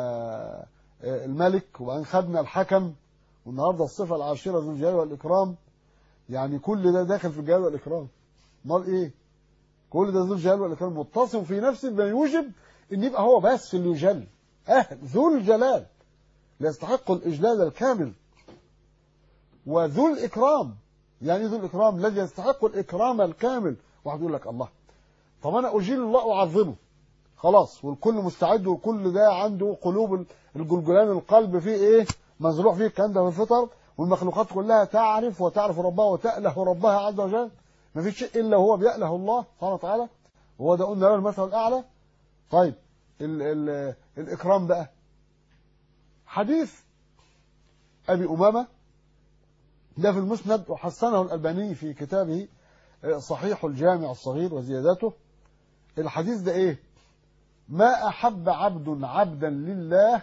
الملك وأن خدنا الحكم والنهارده الصفة العاشرة ذو الجلال والإكرام يعني كل ده داخل في الجلال والإكرام امال إيه؟ كل ده ذو الجلال والإكرام متصف في نفسه بما يوجب إن يبقى هو بس اللي يجل أهل ذو الجلال يستحق الإجلال الكامل وذو الإكرام يعني ذو الإكرام الذي يستحق الإكرام الكامل واحد يقول لك الله طب أنا أجيل الله وأعظمه خلاص والكل مستعد والكل ده عنده قلوب الجلجلان القلب فيه إيه مزروع فيه الكلام ده في الفطر والمخلوقات كلها تعرف وتعرف ربها وتأله ربها عز وجل ما فيش شيء إلا هو بيأله الله سبحانه وتعالى وهو ده قلنا له المثل الأعلى طيب ال ال الإكرام بقى حديث أبي أمامة ده في المسند وحسنه الألباني في كتابه صحيح الجامع الصغير وزياداته الحديث ده إيه ما أحب عبد عبدا لله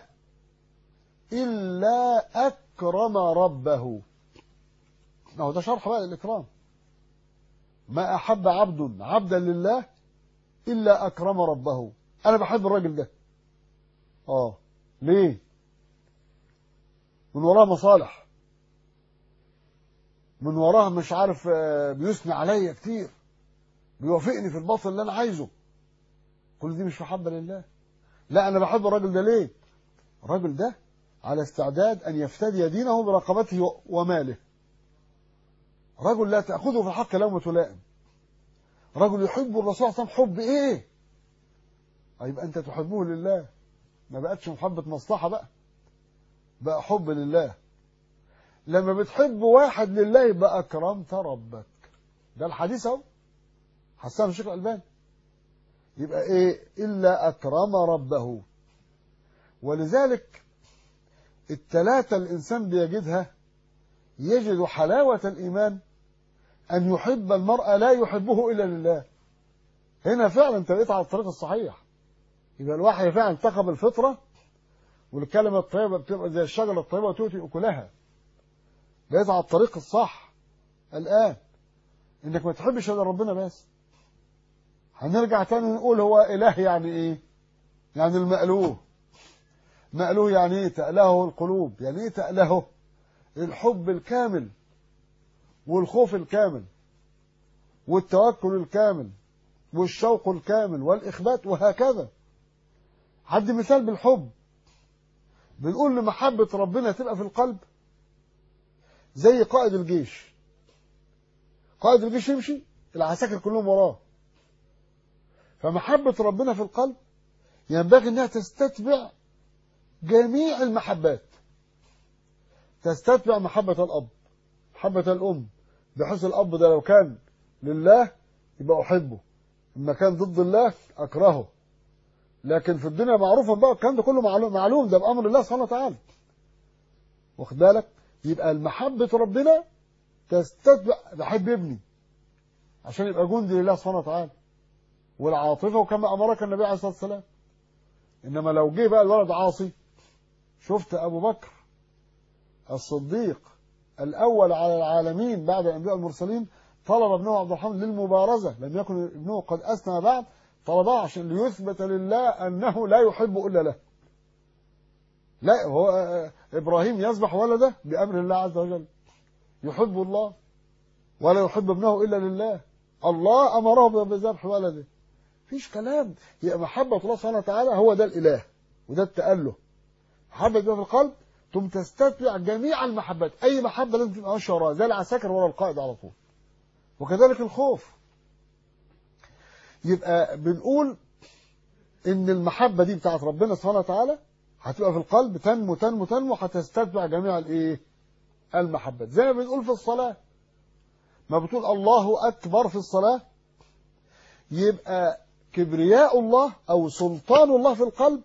إلا أكرم ربه هو ده شرح بقى الإكرام ما أحب عبد عبدا لله إلا أكرم ربه أنا بحب الراجل ده آه ليه من وراه مصالح من وراه مش عارف بيثني عليا كتير بيوافقني في الباطل اللي أنا عايزه كل دي مش محبة لله لا أنا بحب الراجل ده ليه الراجل ده على استعداد أن يفتدي دينه برقبته وماله رجل لا تأخذه في الحق لومة لائم رجل يحب الرسول صلى الله عليه وسلم حب إيه يبقى أنت تحبه لله ما بقتش محبة مصلحة بقى بقى حب لله لما بتحب واحد لله يبقى أكرمت ربك ده الحديث اهو حسان الشيخ الألباني يبقى إيه إلا أكرم ربه ولذلك التلاتة الإنسان بيجدها يجد حلاوة الإيمان أن يحب المرأة لا يحبه إلا لله هنا فعلا انت بقيت على الطريق الصحيح يبقى الواحد فعلا انتخب الفطرة والكلمة الطيبة بتبقى زي الشجرة الطيبة وتؤتي أكلها بقيت على الطريق الصح الآن إنك ما تحبش إلا ربنا بس هنرجع تاني نقول هو إله يعني إيه يعني المألوه مألوه يعني إيه تألهه القلوب يعني إيه تألهه الحب الكامل والخوف الكامل والتوكل الكامل والشوق الكامل والإخبات وهكذا حد مثال بالحب بنقول لمحبة ربنا تبقى في القلب زي قائد الجيش قائد الجيش يمشي العساكر كلهم وراه فمحبة ربنا في القلب ينبغي انها تستتبع جميع المحبات تستتبع محبة الأب محبة الأم بحيث الأب ده لو كان لله يبقى أحبه إما كان ضد الله أكرهه لكن في الدنيا معروفة بقى الكلام ده كله معلوم, معلوم ده بأمر الله سبحانه وتعالى واخد بالك يبقى المحبة ربنا تستتبع بحب ابني عشان يبقى جندي لله سبحانه وتعالى والعاطفة وكما أمرك النبي عليه الصلاة والسلام إنما لو جه بقى الولد عاصي شفت أبو بكر الصديق الأول على العالمين بعد الأنبياء المرسلين طلب ابنه عبد الرحمن للمبارزة لم يكن ابنه قد أسنى بعد طلبها عشان ليثبت لله أنه لا يحب إلا له لا هو إبراهيم يذبح ولده بأمر الله عز وجل يحب الله ولا يحب ابنه إلا لله الله أمره بذبح ولده فيش كلام هي محبة الله سبحانه وتعالى هو ده الإله وده التأله محبة في القلب ثم تستتبع جميع المحبات أي محبة لازم تبقى ماشية وراها زي العساكر ورا القائد على طول وكذلك الخوف يبقى بنقول ان المحبة دي بتاعت ربنا سبحانه وتعالى هتبقى في القلب تنمو تنمو تنمو هتستتبع جميع الايه المحبات زي ما بنقول في الصلاة ما بتقول الله أكبر في الصلاة يبقى كبرياء الله أو سلطان الله في القلب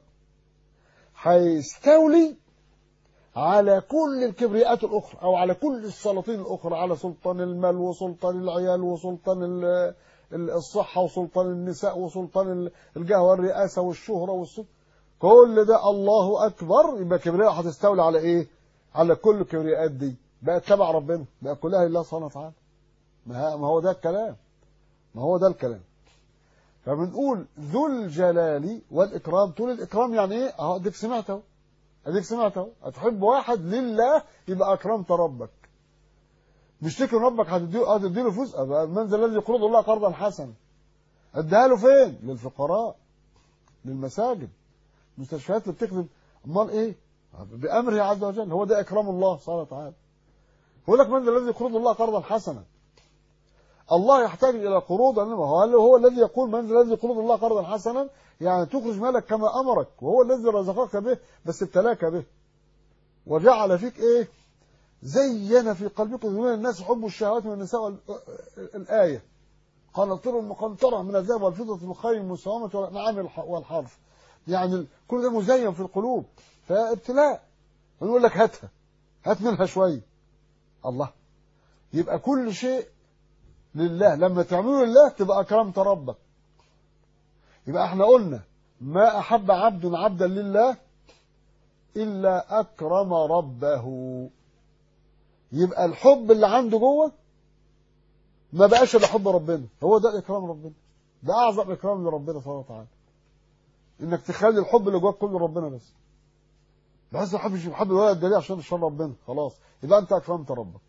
هيستولي على كل الكبرياءات الأخرى أو على كل السلاطين الأخرى على سلطان المال وسلطان العيال وسلطان الصحة وسلطان النساء وسلطان الجاه والرئاسة والشهرة والسلطان كل ده الله أكبر يبقى كبرياء هتستولي على إيه؟ على كل الكبرياءات دي بقت تبع ربنا بقى كلها لله سبحانه وتعالى ما هو ده الكلام ما هو ده الكلام فبنقول ذو الجلال والإكرام تقول الإكرام يعني إيه؟ أهو أديك سمعته أديك سمعته هتحب واحد لله يبقى أكرمت ربك مش تكرم ربك هتديله هتديله فلوس المنزل الذي يقرض الله قرضا حسنا اديها له فين؟ للفقراء للمساجد المستشفيات اللي بتخدم امال ايه؟ بامره عز وجل هو ده اكرام الله سبحانه وتعالى يقول لك من الذي يقرض الله قرضا حسنا الله يحتاج الى قروض انما هو هو الذي يقول من الذي يقرض الله قرضا حسنا يعني تخرج مالك كما امرك وهو الذي رزقك به بس ابتلاك به وجعل فيك ايه زين في قلبكم ذنوب الناس حب الشهوات من النساء الآية قال طر المقنطرة من الذهب والفضة والخيل المساومة والأنعام والحرف يعني كل ده مزين في القلوب فابتلاء يقول لك هاتها هات منها شوية الله يبقى كل شيء لله لما تعمله لله تبقى أكرمت ربك يبقى احنا قلنا ما أحب عبد عبدا لله إلا أكرم ربه يبقى الحب اللي عنده جوه ما بقاش الا حب ربنا هو ده اكرام ربنا ده اعظم اكرام لربنا سبحانه وتعالى انك تخلي الحب اللي جواك كله ربنا بس بحيث الحب مش بحب الولد ده عشان عشان ربنا خلاص يبقى انت اكرمت ربك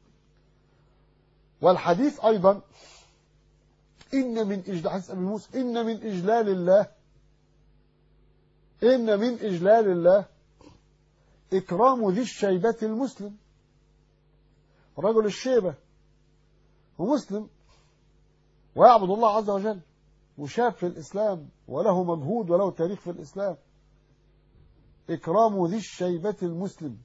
والحديث ايضا ان من اجلال حديث ابي موسى ان من اجلال الله ان من اجلال الله اكرام ذي الشيبه المسلم رجل الشيبة ومسلم ويعبد الله عز وجل وشاب في الإسلام وله مجهود وله تاريخ في الإسلام إكرام ذي الشيبة المسلم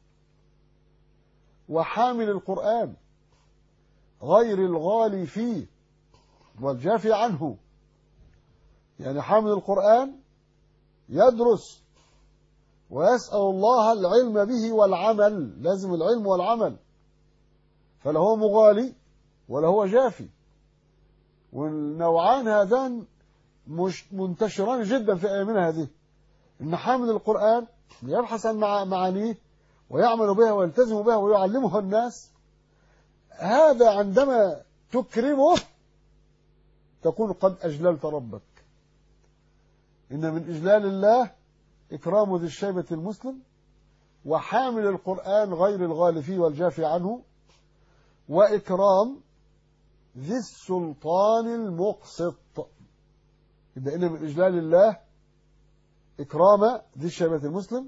وحامل القرآن غير الغالي فيه والجافي عنه يعني حامل القرآن يدرس ويسأل الله العلم به والعمل لازم العلم والعمل فلا هو مغالي ولا هو جافي والنوعان هذان مش منتشران جدا في أيامنا هذه إن حامل القرآن يبحث عن مع- معانيه ويعمل بها ويلتزم بها ويعلمها الناس هذا عندما تكرمه تكون قد أجللت ربك إن من إجلال الله إكرام ذي الشيبة المسلم وحامل القرآن غير الغال فيه والجافي عنه وإكرام ذي السلطان المقسط يبقى إن من إجلال الله إكرام ذي الشيبة المسلم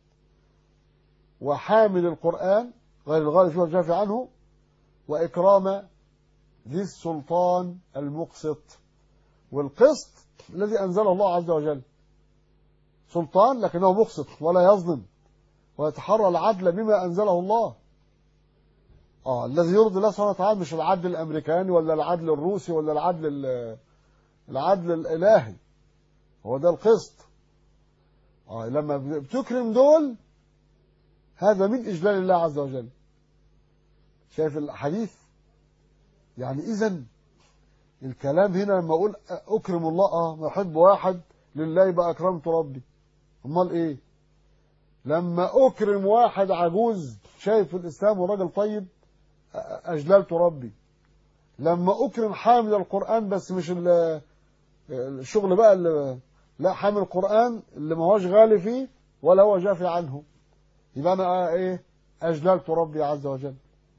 وحامل القرآن غير الغالب فيه والجافي عنه وإكرام ذي السلطان المقسط والقسط الذي أنزله الله عز وجل سلطان لكنه مقسط ولا يظلم ويتحرى العدل بما أنزله الله آه الذي يرضي الله سبحانه وتعالى مش العدل الأمريكاني ولا العدل الروسي ولا العدل ال- العدل الإلهي هو ده القسط آه لما بتكرم دول هذا من إجلال الله عز وجل شايف الحديث يعني إذا الكلام هنا لما أقول أكرم الله آه ما أحب واحد لله يبقى أكرمت ربي أمال إيه لما أكرم واحد عجوز شايف في الإسلام وراجل طيب أ- أجللت ربي لما أكرم حامل القرآن بس مش ال- الشغل بقى اللي لا حامل القرآن اللي ما هوش غالي فيه ولا هو جافي عنه يبقى أنا إيه أجللت ربي عز وجل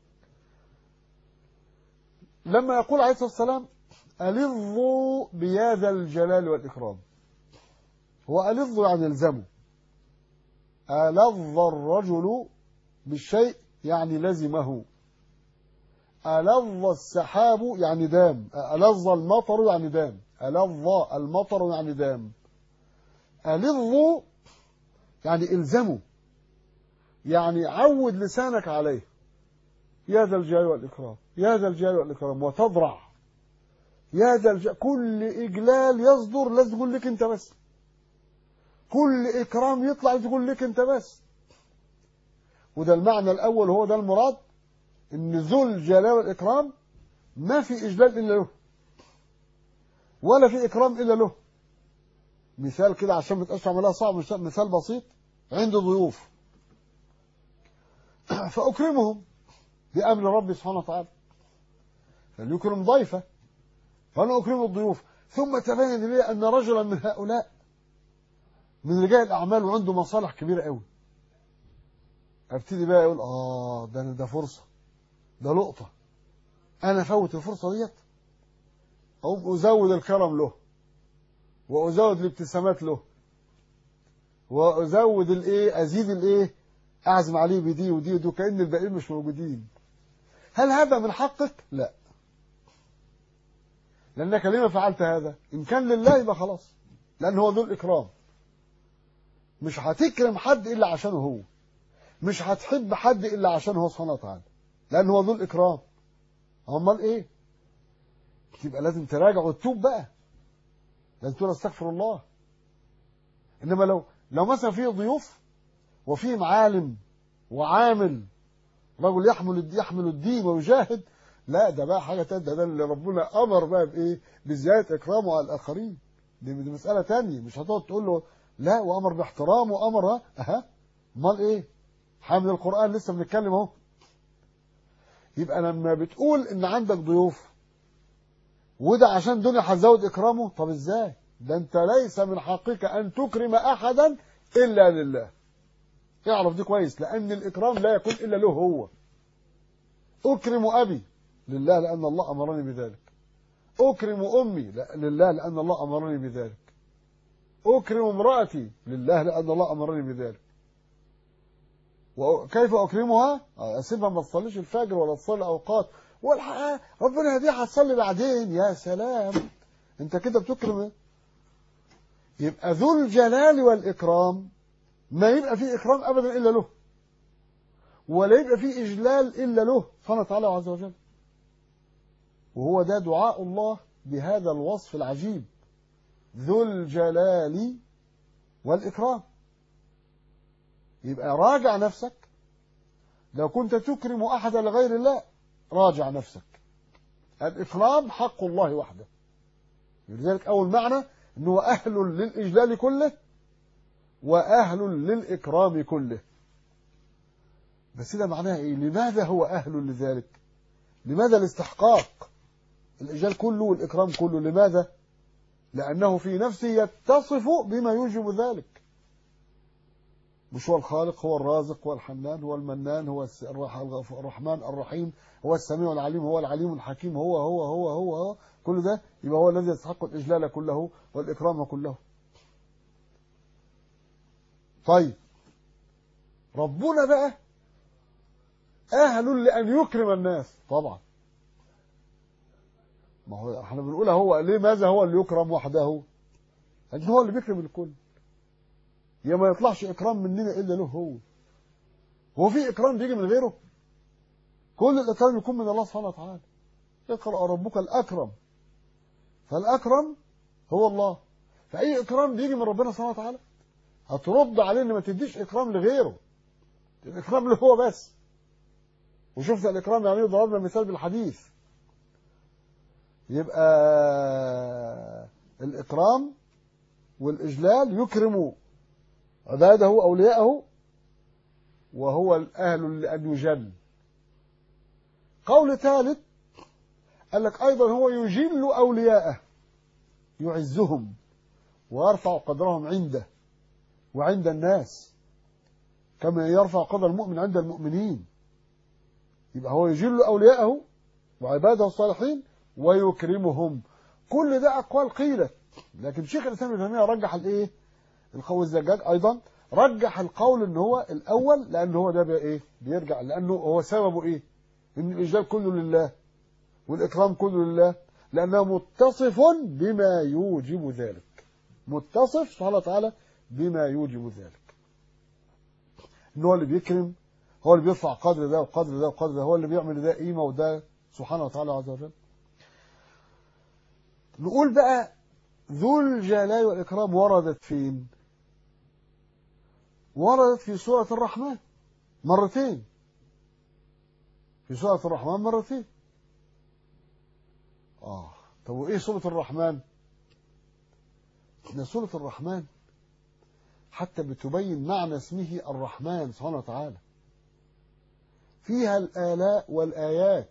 لما يقول عليه الصلاة والسلام ألظوا بياذا الجلال والإكرام هو ألظوا يعني الزموا ألظ الرجل بالشيء يعني لزمه ألظ السحاب يعني دام ألظ المطر يعني دام ألظ المطر يعني دام ألظوا يعني إلزموا يعني عود لسانك عليه يا ذا الجلال والإكرام يا ذا الجلال والإكرام وتضرع يا ذا الجلال كل إجلال يصدر لازم تقول لك أنت بس كل إكرام يطلع تقول لك أنت بس وده المعنى الأول هو ده المراد إن ذو الجلال والإكرام ما في إجلال إلا له ولا في إكرام إلا له مثال كده عشان ما تبقاش عملها صعب مثال مثال بسيط عندي ضيوف فأكرمهم بأمر ربي سبحانه وتعالى فليكرم ضيفه فأنا أكرم الضيوف ثم تبين لي أن رجلا من هؤلاء من رجال الأعمال وعنده مصالح كبيرة قوي ابتدي بقى يقول آه ده أنا ده فرصة ده لقطة أنا فوت الفرصة ديت أقوم أزود الكرم له وأزود الابتسامات له وأزود الإيه أزيد الإيه أعزم عليه بدي ودي ودي كأن الباقيين مش موجودين هل هذا من حقك؟ لا لأنك لما فعلت هذا إن كان لله يبقى خلاص لأن هو ذو الإكرام مش هتكرم حد إلا عشانه هو مش هتحب حد إلا عشانه هو سبحانه وتعالى لأن هو ذو الإكرام أمال إيه تبقى لازم تراجع وتتوب بقى لازم تقول استغفر الله إنما لو لو مثلا فيه ضيوف وفيه معالم وعامل رجل يحمل يحمل الدين ويجاهد لا ده بقى حاجة تانية ده اللي ربنا أمر بقى بإيه بزيادة إكرامه على الآخرين دي, دي مسألة تانية مش هتقعد تقول له لا وأمر باحترام وأمر ها أها أمال إيه حامل القرآن لسه بنتكلم أهو يبقى لما بتقول إن عندك ضيوف وده عشان دنيا هتزود إكرامه طب إزاي ده أنت ليس من حقك أن تكرم أحدا إلا لله اعرف دي كويس لأن الإكرام لا يكون إلا له هو أكرم أبي لله لأن الله أمرني بذلك أكرم أمي لا- لله لأن الله أمرني بذلك أكرم امرأتي لله لأن الله أمرني بذلك وكيف أكرمها؟ أسيبها ما تصليش الفجر ولا تصلي أوقات والحقيقة ربنا يهديها هتصلي بعدين يا سلام أنت كده بتكرم إيه؟ يبقى ذو الجلال والإكرام ما يبقى فيه إكرام أبدا إلا له ولا يبقى فيه إجلال إلا له سبحانه وتعالى عز وجل وهو ده دعاء الله بهذا الوصف العجيب ذو الجلال والإكرام يبقى راجع نفسك لو كنت تكرم أحدا لغير الله راجع نفسك الإكرام حق الله وحده لذلك أول معنى أنه أهل للإجلال كله وأهل للإكرام كله بس ده معناه إيه لماذا هو أهل لذلك لماذا الاستحقاق الإجلال كله والإكرام كله لماذا لأنه في نفسه يتصف بما يوجب ذلك مش هو الخالق هو الرازق هو الحنان هو المنان هو الرحمن الرحيم هو السميع العليم هو العليم الحكيم هو هو هو هو, هو كل ده يبقى هو الذي يستحق الإجلال كله والإكرام كله طيب ربنا بقى أهل لأن يكرم الناس طبعا ما هو احنا بنقول هو ليه ماذا هو اللي يكرم وحده لأن هو اللي بيكرم الكل يا ما يطلعش إكرام مننا إلا له هو هو في إكرام بيجي من غيره كل الإكرام يكون من الله سبحانه وتعالى اقرأ ربك الأكرم فالأكرم هو الله فأي إكرام بيجي من ربنا سبحانه وتعالى هترد عليه إن ما تديش إكرام لغيره الإكرام له هو بس وشفت الإكرام يعني ضربنا مثال بالحديث يبقى الإكرام والإجلال يكرم عباده أولياءه وهو الأهل لأن يجل قول ثالث قال لك أيضا هو يجل أولياءه يعزهم ويرفع قدرهم عنده وعند الناس كما يرفع قدر المؤمن عند المؤمنين يبقى هو يجل أولياءه وعباده الصالحين ويكرمهم كل ده أقوال قيلت لكن شيخ الإسلام ابن تيمية رجح الإيه؟ القول الزجاج أيضا رجح القول إن هو الأول لأن هو ده بقى إيه؟ بيرجع لأنه هو سببه إيه؟ إن الإجلال كله لله والإكرام كله لله لأنه متصف بما يوجب ذلك متصف سبحانه وتعالى بما يوجب ذلك إن هو اللي بيكرم هو اللي بيرفع قدر ده وقدر ده وقدر ده هو اللي بيعمل ده قيمة وده سبحانه وتعالى عز وجل نقول بقى ذو الجلال والإكرام وردت فين وردت في سورة الرحمن مرتين في سورة الرحمن مرتين آه طب وإيه سورة الرحمن إن سورة الرحمن حتى بتبين معنى اسمه الرحمن سبحانه وتعالى فيها الآلاء والآيات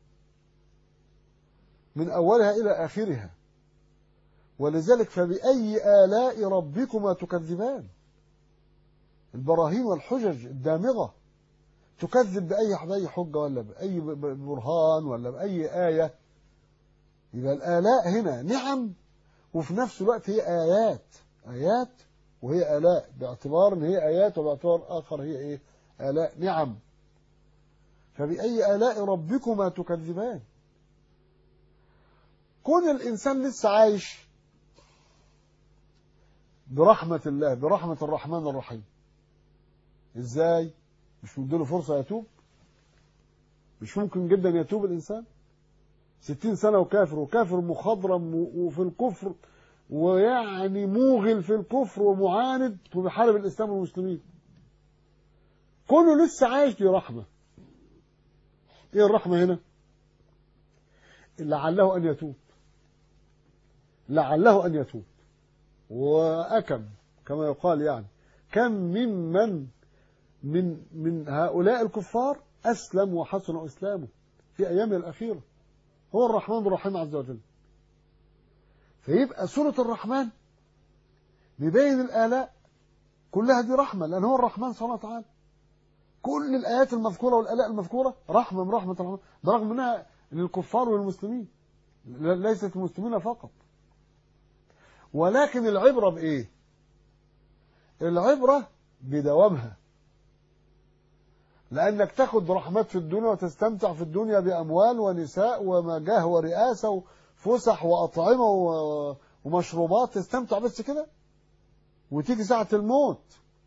من أولها إلى آخرها ولذلك فبأي آلاء ربكما تكذبان البراهين والحجج الدامغة تكذب بأي بأي حجة ولا بأي برهان ولا بأي آية يبقى الآلاء هنا نعم وفي نفس الوقت هي آيات آيات وهي آلاء باعتبار ان هي آيات وباعتبار آخر هي إيه آلاء نعم فبأي آلاء ربكما تكذبان كون الإنسان لسه عايش برحمة الله برحمة الرحمن الرحيم ازاي مش مديله فرصة يتوب مش ممكن جدا يتوب الإنسان ستين سنة وكافر وكافر مخضرم وفي الكفر ويعني موغل في الكفر ومعاند وبيحارب الإسلام والمسلمين كله لسه عايش دي رحمة ايه الرحمة هنا لعله أن يتوب لعله أن يتوب وأكم كما يقال يعني كم ممن من من هؤلاء الكفار أسلم وحسن إسلامه في أيامه الأخيرة هو الرحمن الرحيم عز وجل فيبقى سورة الرحمن بيبين الآلاء كلها دي رحمة لأن هو الرحمن سبحانه وتعالى كل الآيات المذكورة والآلاء المذكورة رحمة من رحمة الرحمن برغم أنها للكفار والمسلمين ليست المسلمين فقط ولكن العبرة بإيه العبرة بدوامها لأنك تاخد رحمات في الدنيا وتستمتع في الدنيا بأموال ونساء ومجاه ورئاسة وفسح وأطعمة ومشروبات تستمتع بس كده وتيجي ساعة الموت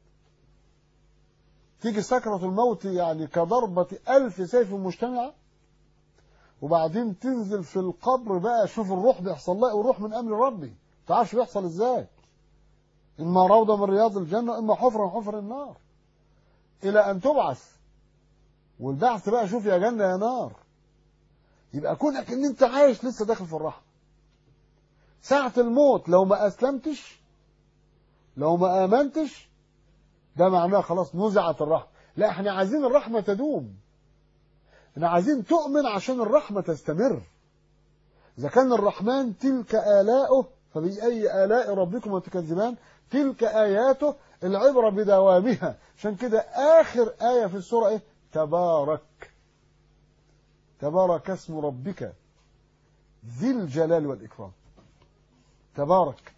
تيجي سكرة الموت يعني كضربة ألف سيف مجتمعة وبعدين تنزل في القبر بقى شوف الروح بيحصل لها والروح من أمر ربي تعرفش بيحصل ازاي إما روضة من رياض الجنة إما حفرة من حفر النار إلى أن تبعث والبعث بقى شوف يا جنة يا نار يبقى كونك ان انت عايش لسه داخل في الرحمة ساعة الموت لو ما اسلمتش لو ما امنتش ده معناه خلاص نزعت الرحمة لا احنا عايزين الرحمة تدوم احنا عايزين تؤمن عشان الرحمة تستمر إذا كان الرحمن تلك آلاؤه فبأي آلاء ربكم تكذبان تلك آياته العبرة بدوامها عشان كده آخر آية في السورة إيه؟ تبارك تبارك اسم ربك ذي الجلال والإكرام تبارك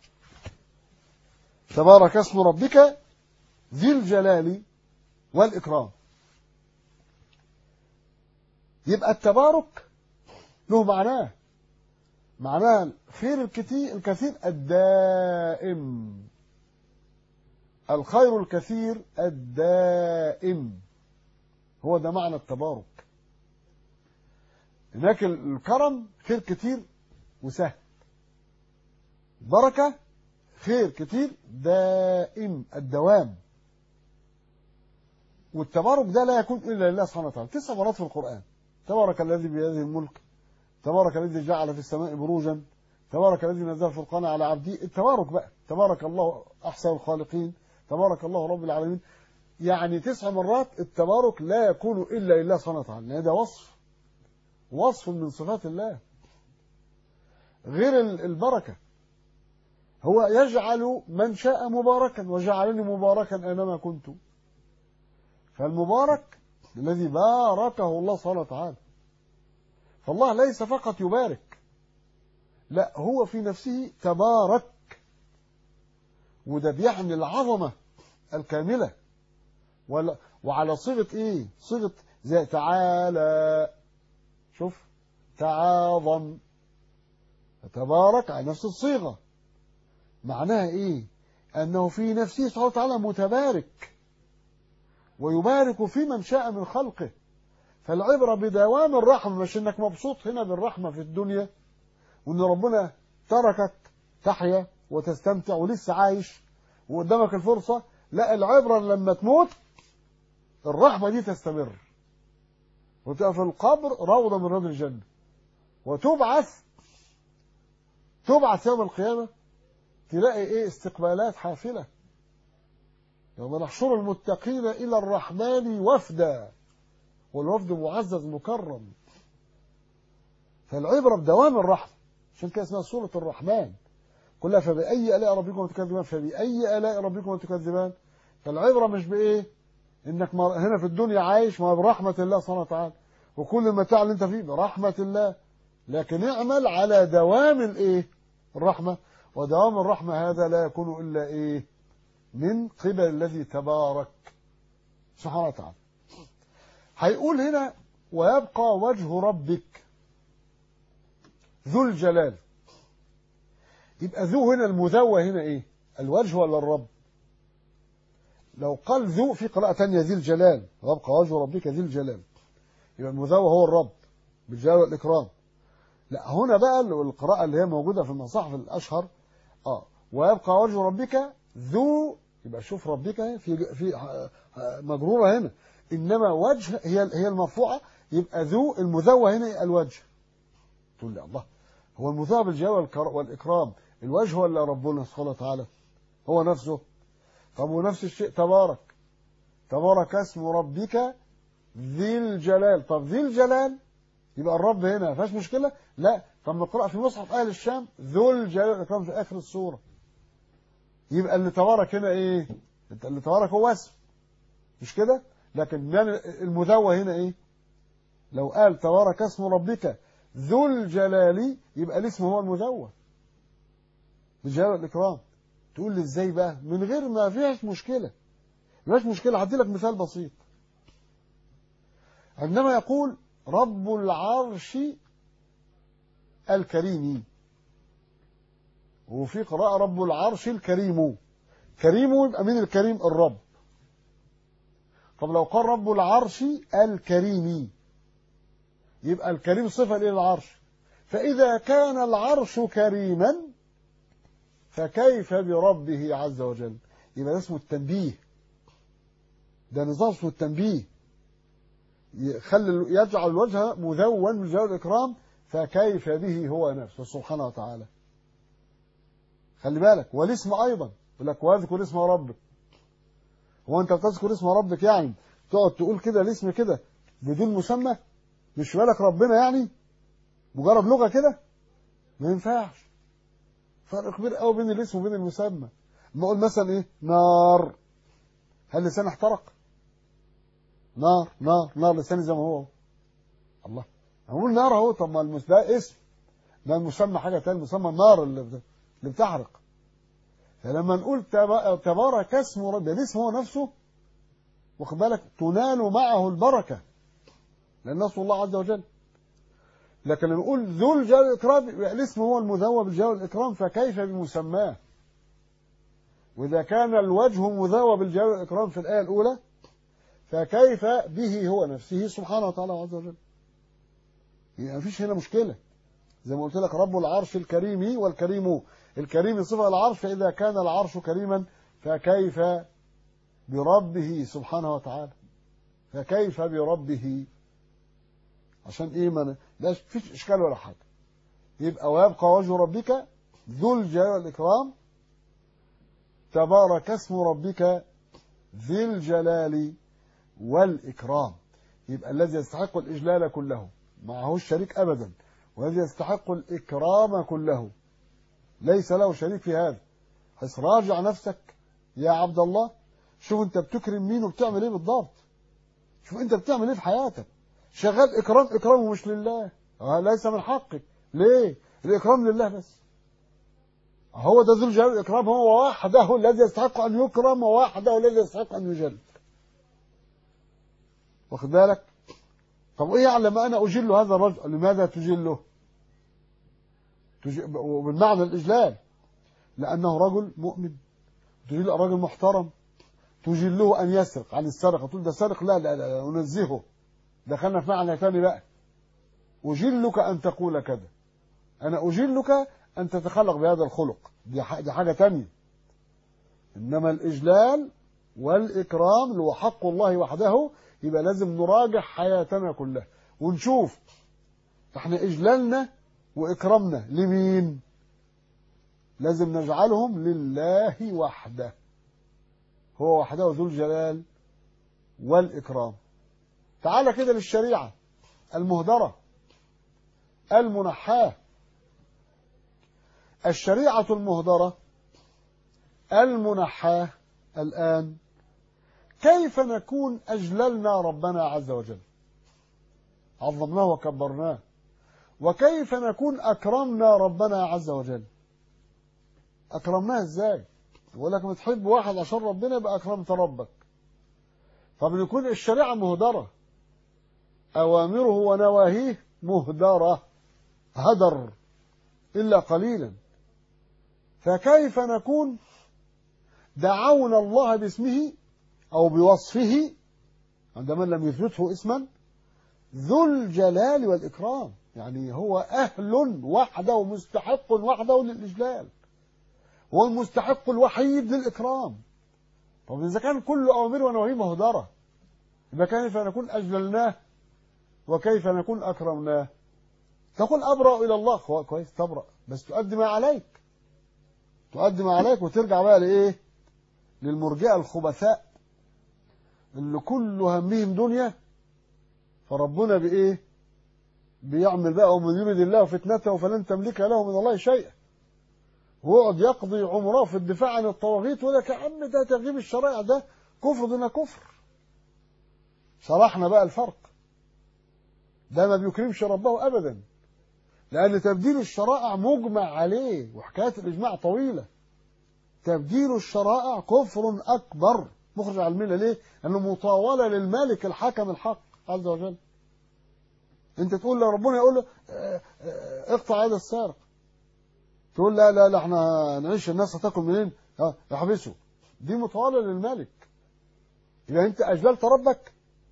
تبارك اسم ربك ذي الجلال والإكرام يبقى التبارك له معناه معناه الخير الكثير الكثير الدائم الخير الكثير الدائم هو ده معنى التبارك هناك الكرم خير كتير وسهل بركة خير كتير دائم الدوام والتبارك ده لا يكون إلا لله سبحانه وتعالى تسع مرات في القرآن تبارك الذي بيده الملك تبارك الذي جعل في السماء بروجا تبارك الذي نزل الفرقان على عبده التبارك بقى تبارك الله أحسن الخالقين تبارك الله رب العالمين يعني تسع مرات التبارك لا يكون إلا لله سبحانه وتعالى ده وصف وصف من صفات الله غير البركة هو يجعل من شاء مباركا وجعلني مباركا أينما كنت فالمبارك الذي باركه الله سبحانه وتعالى فالله ليس فقط يبارك لا هو في نفسه تبارك وده بيعني العظمة الكاملة وعلى صيغة ايه صيغة زي تعالى شوف تعاظم تبارك على نفس الصيغة معناها ايه انه في نفسه سبحانه وتعالى متبارك ويبارك في من شاء من خلقه فالعبرة بدوام الرحمة مش انك مبسوط هنا بالرحمة في الدنيا وان ربنا تركك تحيا وتستمتع ولسه عايش وقدامك الفرصة لا العبرة لما تموت الرحمة دي تستمر وتبقى في القبر روضة من رياض الجنة وتبعث تبعث يوم القيامة تلاقي ايه استقبالات حافلة يوم نحشر المتقين إلى الرحمن وفدا والوفد معزز مكرم فالعبرة بدوام الرحمة عشان كده اسمها سورة الرحمن كلها فبأي آلاء ربكم تكذبان فبأي آلاء ربكم تكذبان فالعبرة مش بإيه إنك هنا في الدنيا عايش ما برحمة الله سبحانه وتعالى وكل المتاع اللي أنت فيه برحمة الله لكن اعمل على دوام الإيه الرحمة ودوام الرحمة هذا لا يكون إلا إيه من قبل الذي تبارك سبحانه وتعالى هيقول هنا ويبقى وجه ربك ذو الجلال يبقى ذو هنا المذوى هنا ايه الوجه ولا الرب لو قال ذو في قراءة تانية ذي الجلال ويبقى وجه ربك ذي الجلال يبقى المذوى هو الرب بالجلال والإكرام لا هنا بقى القراءة اللي هي موجودة في المصاحف الأشهر اه ويبقى وجه ربك ذو يبقى شوف ربك في في مجرورة هنا إنما وجه هي هي المرفوعة يبقى ذو المذوى هنا الوجه تقول لي الله هو المذوى بالجلال والإكرام الوجه ولا ربنا سبحانه وتعالى هو نفسه طب ونفس الشيء تبارك تبارك اسم ربك ذي الجلال طب ذي الجلال يبقى الرب هنا ما فيهاش مشكلة لا طب نقرأ في مصحف أهل الشام ذو الجلال والإكرام في آخر السورة يبقى اللي تبارك هنا ايه اللي تبارك هو اسم مش كده لكن المذوى هنا ايه لو قال تبارك اسم ربك ذو الجلال يبقى الاسم هو المذوى بالجلال والإكرام تقول لي ازاي بقى من غير ما فيهاش مشكلة ما فيهاش مشكلة هدي لك مثال بسيط عندما يقول رب العرش الكريم وفي قراءة رب العرش الكريم كريم يبقى مين الكريم الرب طب لو قال رب العرش الكريم يبقى الكريم صفة للعرش فإذا كان العرش كريما فكيف بربه عز وجل يبقى ده اسمه التنبيه ده نظام اسمه التنبيه يخلي يجعل الوجه مذون بالجلال والإكرام فكيف به هو نفسه سبحانه وتعالى خلي بالك والاسم ايضا يقول لك واذكر اسم ربك هو انت بتذكر اسم ربك يعني تقعد تقول كده الاسم كده بدون مسمى مش في بالك ربنا يعني مجرد لغه كده ما ينفعش فرق كبير قوي بين الاسم وبين المسمى لما اقول مثلا ايه نار هل لساني احترق نار نار نار لساني زي ما هو الله هقول نار اهو طب ما المس ده اسم ده المسمى حاجه ثانيه مسمى النار اللي بت- اللي بتحرق فلما نقول تبا- تبارك اسم رب الاسم هو نفسه واخد بالك تنال معه البركه لان اسم الله عز وجل لكن لما نقول ذو الجلال والاكرام يبقى الاسم هو المذوب بالجلال والاكرام فكيف بمسماه واذا كان الوجه مذوب بالجلال والاكرام في الايه الاولى فكيف به هو نفسه سبحانه وتعالى عز وجل يعني مفيش هنا مشكله زي ما قلت لك رب العرش الكريم والكريم الكريم صفه العرش فاذا كان العرش كريما فكيف بربه سبحانه وتعالى فكيف بربه عشان ايه ما لا فيش اشكال ولا حاجه يبقى ويبقى وجه ربك ذو الجلال والاكرام تبارك اسم ربك ذي الجلال والاكرام يبقى الذي يستحق الاجلال كله معه شريك ابدا والذي يستحق الاكرام كله ليس له شريك في هذا بس راجع نفسك يا عبد الله شوف انت بتكرم مين وبتعمل ايه بالضبط شوف انت بتعمل ايه في حياتك شغال اكرام اكرامه مش لله آه ليس من حقك ليه الاكرام لله بس هو ده ذو الجلال والاكرام هو وحده الذي يستحق ان يكرم ووحده الذي يستحق ان يجل واخد بالك طب ايه يعلم انا اجل هذا الرجل لماذا تجله تج- وبالمعنى الاجلال لانه رجل مؤمن تجل رجل محترم تجله ان يسرق عن السرقه تقول ده سرق لا لا لا انزهه دخلنا في معنى ثاني بقى أجلك أن تقول كذا أنا أجلك أن تتخلق بهذا الخلق دي ح- دي حاجة تانية إنما الإجلال والإكرام اللي هو حق الله وحده يبقى لازم نراجع حياتنا كلها ونشوف احنا إجلالنا وإكرامنا لمين لازم نجعلهم لله وحده هو وحده ذو الجلال والإكرام تعال كده للشريعة المهدرة المنحاة الشريعة المهدرة المنحاة الآن كيف نكون أجللنا ربنا عز وجل عظمناه وكبرناه وكيف نكون أكرمنا ربنا عز وجل أكرمناه إزاي يقول لك بتحب واحد عشان ربنا يبقى أكرمت ربك طب يكون الشريعة مهدرة أوامره ونواهيه مهدرة هدر إلا قليلا فكيف نكون دعونا الله باسمه أو بوصفه عندما لم يثبته اسما ذو الجلال والإكرام يعني هو أهل وحده مستحق وحده للإجلال هو المستحق الوحيد للإكرام طب إذا كان كل أوامر ونواهيه مهدرة يبقى كيف نكون أجللناه وكيف نكون أكرمناه تقول أبرأ إلى الله كوي- كويس تبرأ بس تؤدي ما عليك تؤدي ما عليك وترجع بقى لإيه للمرجئة الخبثاء اللي كل همهم دنيا فربنا بإيه بيعمل بقى ومن يريد الله فتنته فلن تملك له من الله شيئا ويقعد يقضي عمره في الدفاع عن الطواغيت ويقول لك يا عم ده تغييب الشرائع ده كفر دون كفر شرحنا بقى الفرق ده ما بيكرمش ربه ابدا لان تبديل الشرائع مجمع عليه وحكايات الاجماع طويله تبديل الشرائع كفر اكبر مخرج على المله ليه؟ لانه مطاوله للمالك الحكم الحق عز وجل انت تقول لربنا يقول له اه، اه، اقطع يد السارق تقول لا لا لا احنا نعيش الناس هتاكل منين؟ اه، احبسه دي مطاوله للمالك يبقى انت اجللت ربك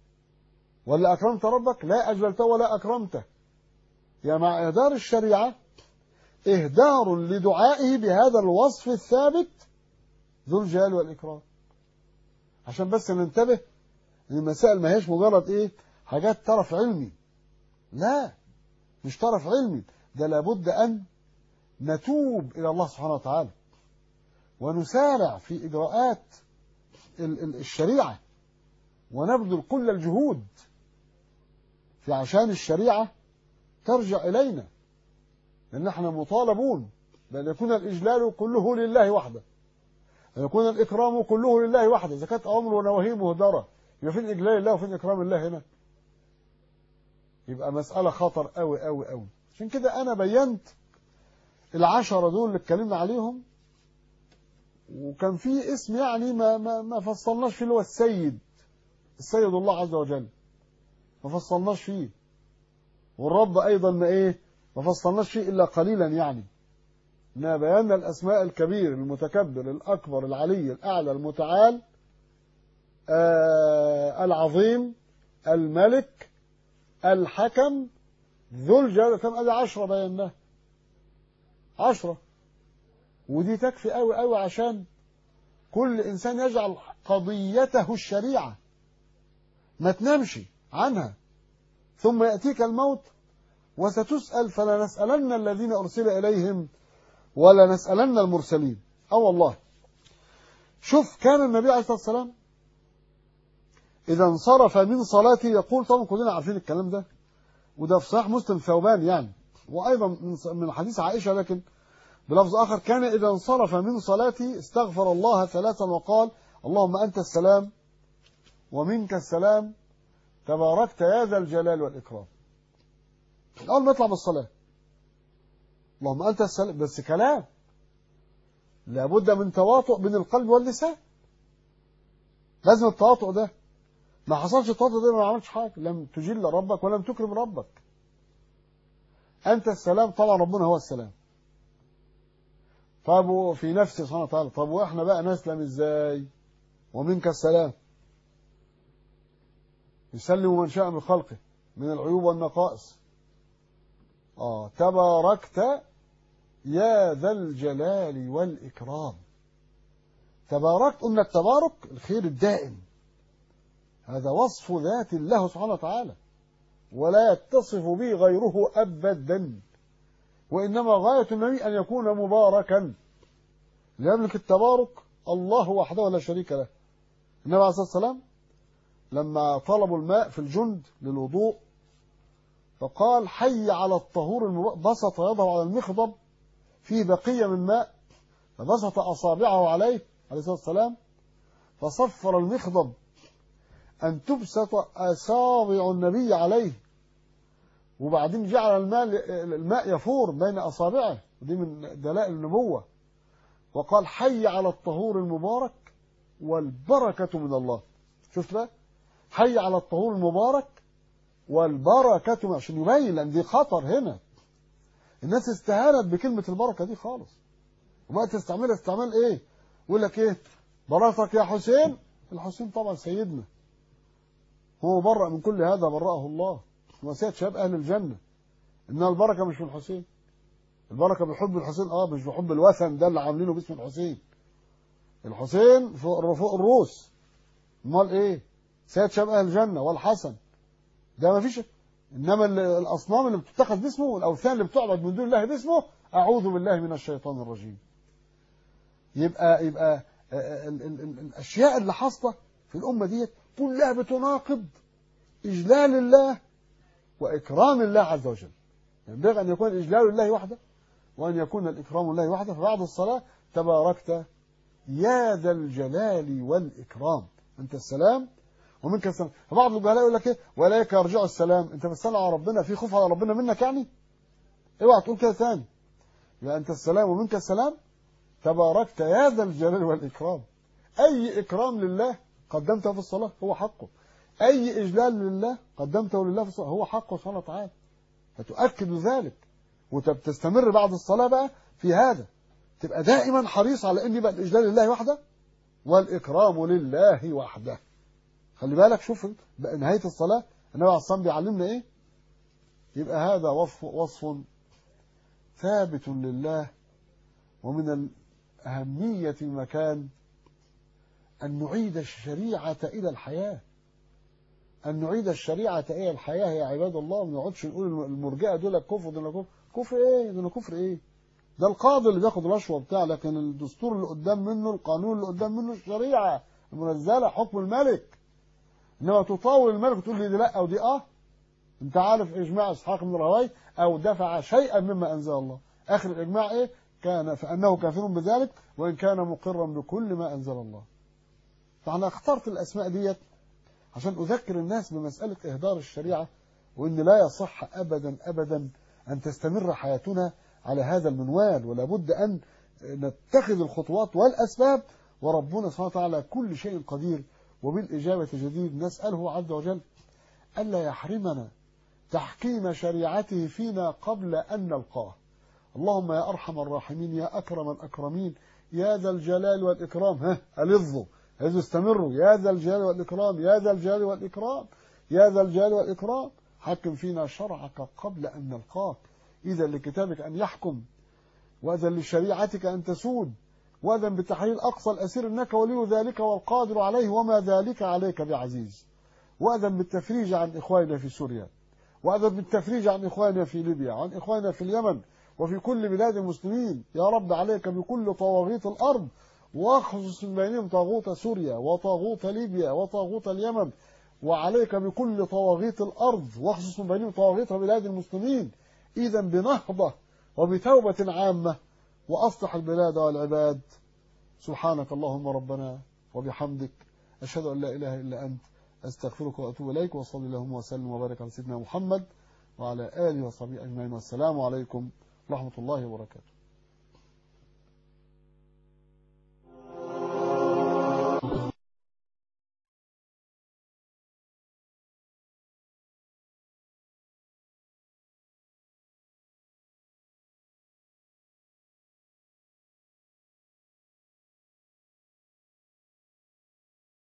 ولا أكرمت ربك لا أجللته ولا أكرمته يا مع إهدار الشريعة إهدار لدعائه بهذا الوصف الثابت ذو الجلال والإكرام عشان بس ننتبه ان المسائل ما هيش مجرد ايه حاجات طرف علمي لا مش طرف علمي ده لابد أن نتوب إلى الله سبحانه وتعالى ونسارع في إجراءات ال- ال- الشريعة ونبذل كل الجهود في عشان الشريعة ترجع إلينا لأن احنا مطالبون بأن يكون الإجلال كله لله وحده أن يكون الإكرام كله لله وحده إذا كانت أمر ونواهي مهدرة يبقى فين إجلال الله وفين إكرام الله هنا يبقى مسألة خطر أوي أوي أوي عشان كده أنا بينت العشرة دول اللي اتكلمنا عليهم وكان في اسم يعني ما ما ما فصلناش فيه اللي هو السيد السيد الله عز وجل ما فصلناش فيه والرب ايضا ما ايه ما فصلناش فيه الا قليلا يعني إنها بينا الاسماء الكبير المتكبر الاكبر العلي الاعلى المتعال آه العظيم الملك الحكم ذو الجلال كم ادي عشرة بيناها عشرة ودي تكفي قوي قوي عشان كل انسان يجعل قضيته الشريعه ما تنامش عنها ثم ياتيك الموت وستسال فلا نسالن الذين ارسل اليهم ولا نسالن المرسلين اه والله شوف كان النبي عليه الصلاه والسلام اذا انصرف من صلاته يقول طبعا كلنا عارفين الكلام ده وده في صحيح مسلم ثوبان يعني وايضا من من حديث عائشه لكن بلفظ آخر كان إذا انصرف من صلاته استغفر الله ثلاثا وقال اللهم أنت السلام ومنك السلام تباركت يا ذا الجلال والإكرام أول ما يطلع من الصلاة اللهم أنت السلام بس كلام لابد من تواطؤ بين القلب واللسان لازم التواطؤ ده ما حصلش التواطؤ ده ما عملتش حاجة لم تجل ربك ولم تكرم ربك أنت السلام طبعا ربنا هو السلام طب في نفسه سبحانه وتعالى طب واحنا بقى نسلم ازاي ومنك السلام يسلم من شاء من خلقه من العيوب والنقائص اه تباركت يا ذا الجلال والإكرام تباركت قلنا التبارك الخير الدائم هذا وصف ذات الله سبحانه وتعالى ولا يتصف به غيره أبدا وإنما غاية النبي أن يكون مباركا ليملك التبارك الله وحده لا شريك له النبي عليه الصلاة والسلام لما طلبوا الماء في الجند للوضوء فقال حي على الطهور المبارك بسط يده على المخضب فيه بقية من ماء فبسط أصابعه عليه عليه الصلاة والسلام فصفر المخضب أن تبسط أصابع النبي عليه وبعدين جعل الماء الماء يفور بين اصابعه ودي من دلائل النبوه وقال حي على الطهور المبارك والبركه من الله شفت بقى حي على الطهور المبارك والبركه من عشان يبين لان دي خطر هنا الناس استهانت بكلمه البركه دي خالص وما تستعملها استعمال ايه يقول لك ايه بركتك يا حسين الحسين طبعا سيدنا هو برأ من كل هذا برأه الله وسيد شباب أهل الجنة إنها البركة مش في الحسين البركة بحب الحسين اه مش بحب الوثن ده اللي عاملينه باسم الحسين الحسين فوق فوق الروس امال ايه سيد شباب اهل الجنة والحسن ده ما فيش انما الاصنام اللي بتتخذ باسمه والاوثان اللي بتعبد من دون الله باسمه اعوذ بالله من الشيطان الرجيم يبقى يبقى ال ال ال الاشياء اللي حاصله في الامه ديت كلها بتناقض اجلال الله وإكرام الله عز وجل ينبغي أن يكون إجلال الله وحده وأن يكون الإكرام الله وحده فبعد الصلاة تباركت يا ذا الجلال والإكرام أنت السلام ومنك السلام فبعض الجهلاء يقول لك إيه وإليك يرجع السلام أنت بتسلم على ربنا في خوف على ربنا منك يعني اوعى تقول كده ثاني يبقى أنت السلام ومنك السلام تباركت يا ذا الجلال والإكرام أي إكرام لله قدمته في الصلاة هو حقه أي إجلال لله قدمته لله في الصلاة هو حقه سبحانه وتعالى فتؤكد ذلك وتستمر بعد الصلاة بقى في هذا تبقى دائما حريص على أن يبقى الإجلال لله وحده والإكرام لله وحده خلي بالك شوف نهاية الصلاة النبي عليه الصلاة بيعلمنا إيه يبقى هذا وصف, وصف ثابت لله ومن أهمية المكان أن نعيد الشريعة إلى الحياة أن نعيد الشريعة إلى الحياة يا عباد الله وما نقعدش نقول المرجئة دول كفر دول كفر كفر إيه دول كفر إيه ده القاضي اللي بياخد رشوة بتاع لكن الدستور اللي قدام منه القانون اللي قدام منه الشريعة المنزلة حكم الملك إنما تطاول الملك وتقول لي دي لا أو دي آه أنت عارف إجماع إسحاق بن راهويه أو دفع شيئا مما أنزل الله آخر الإجماع إيه كان فأنه كافر بذلك وإن كان مقرا بكل ما أنزل الله فأنا اخترت الأسماء ديت عشان أذكر الناس بمسألة إهدار الشريعة وإن لا يصح أبدا أبدا أن تستمر حياتنا على هذا المنوال ولا بد أن نتخذ الخطوات والأسباب وربنا سبحانه وتعالى كل شيء قدير وبالإجابة جديد نسأله عز وجل ألا يحرمنا تحكيم شريعته فينا قبل أن نلقاه اللهم يا أرحم الراحمين يا أكرم الأكرمين يا ذا الجلال والإكرام ها ألظوا هذا استمروا يا ذا الجلال والإكرام يا ذا الجلال والإكرام يا ذا الجلال والإكرام حكم فينا شرعك قبل أن نلقاك إذا لكتابك أن يحكم وأذن لشريعتك أن تسود وأذن بتحرير أقصى الأسير إنك ولي ذلك والقادر عليه وما ذلك عليك بعزيز وأذن بالتفريج عن إخواننا في سوريا وأذن بالتفريج عن إخواننا في ليبيا عن إخواننا في اليمن وفي كل بلاد المسلمين يا رب عليك بكل طواغيت الأرض واخصص من بينهم طاغوت سوريا وطاغوت ليبيا وطاغوت اليمن وعليك بكل طواغيت الأرض واخصص من بينهم طواغيت بلاد المسلمين إذا بنهضة وبتوبة عامة وأصلح البلاد والعباد سبحانك اللهم ربنا وبحمدك أشهد أن لا إله إلا أنت أستغفرك وأتوب إليك وصلي اللهم وسلم وبارك على سيدنا محمد وعلى آله وصحبه أجمعين والسلام عليكم ورحمة الله وبركاته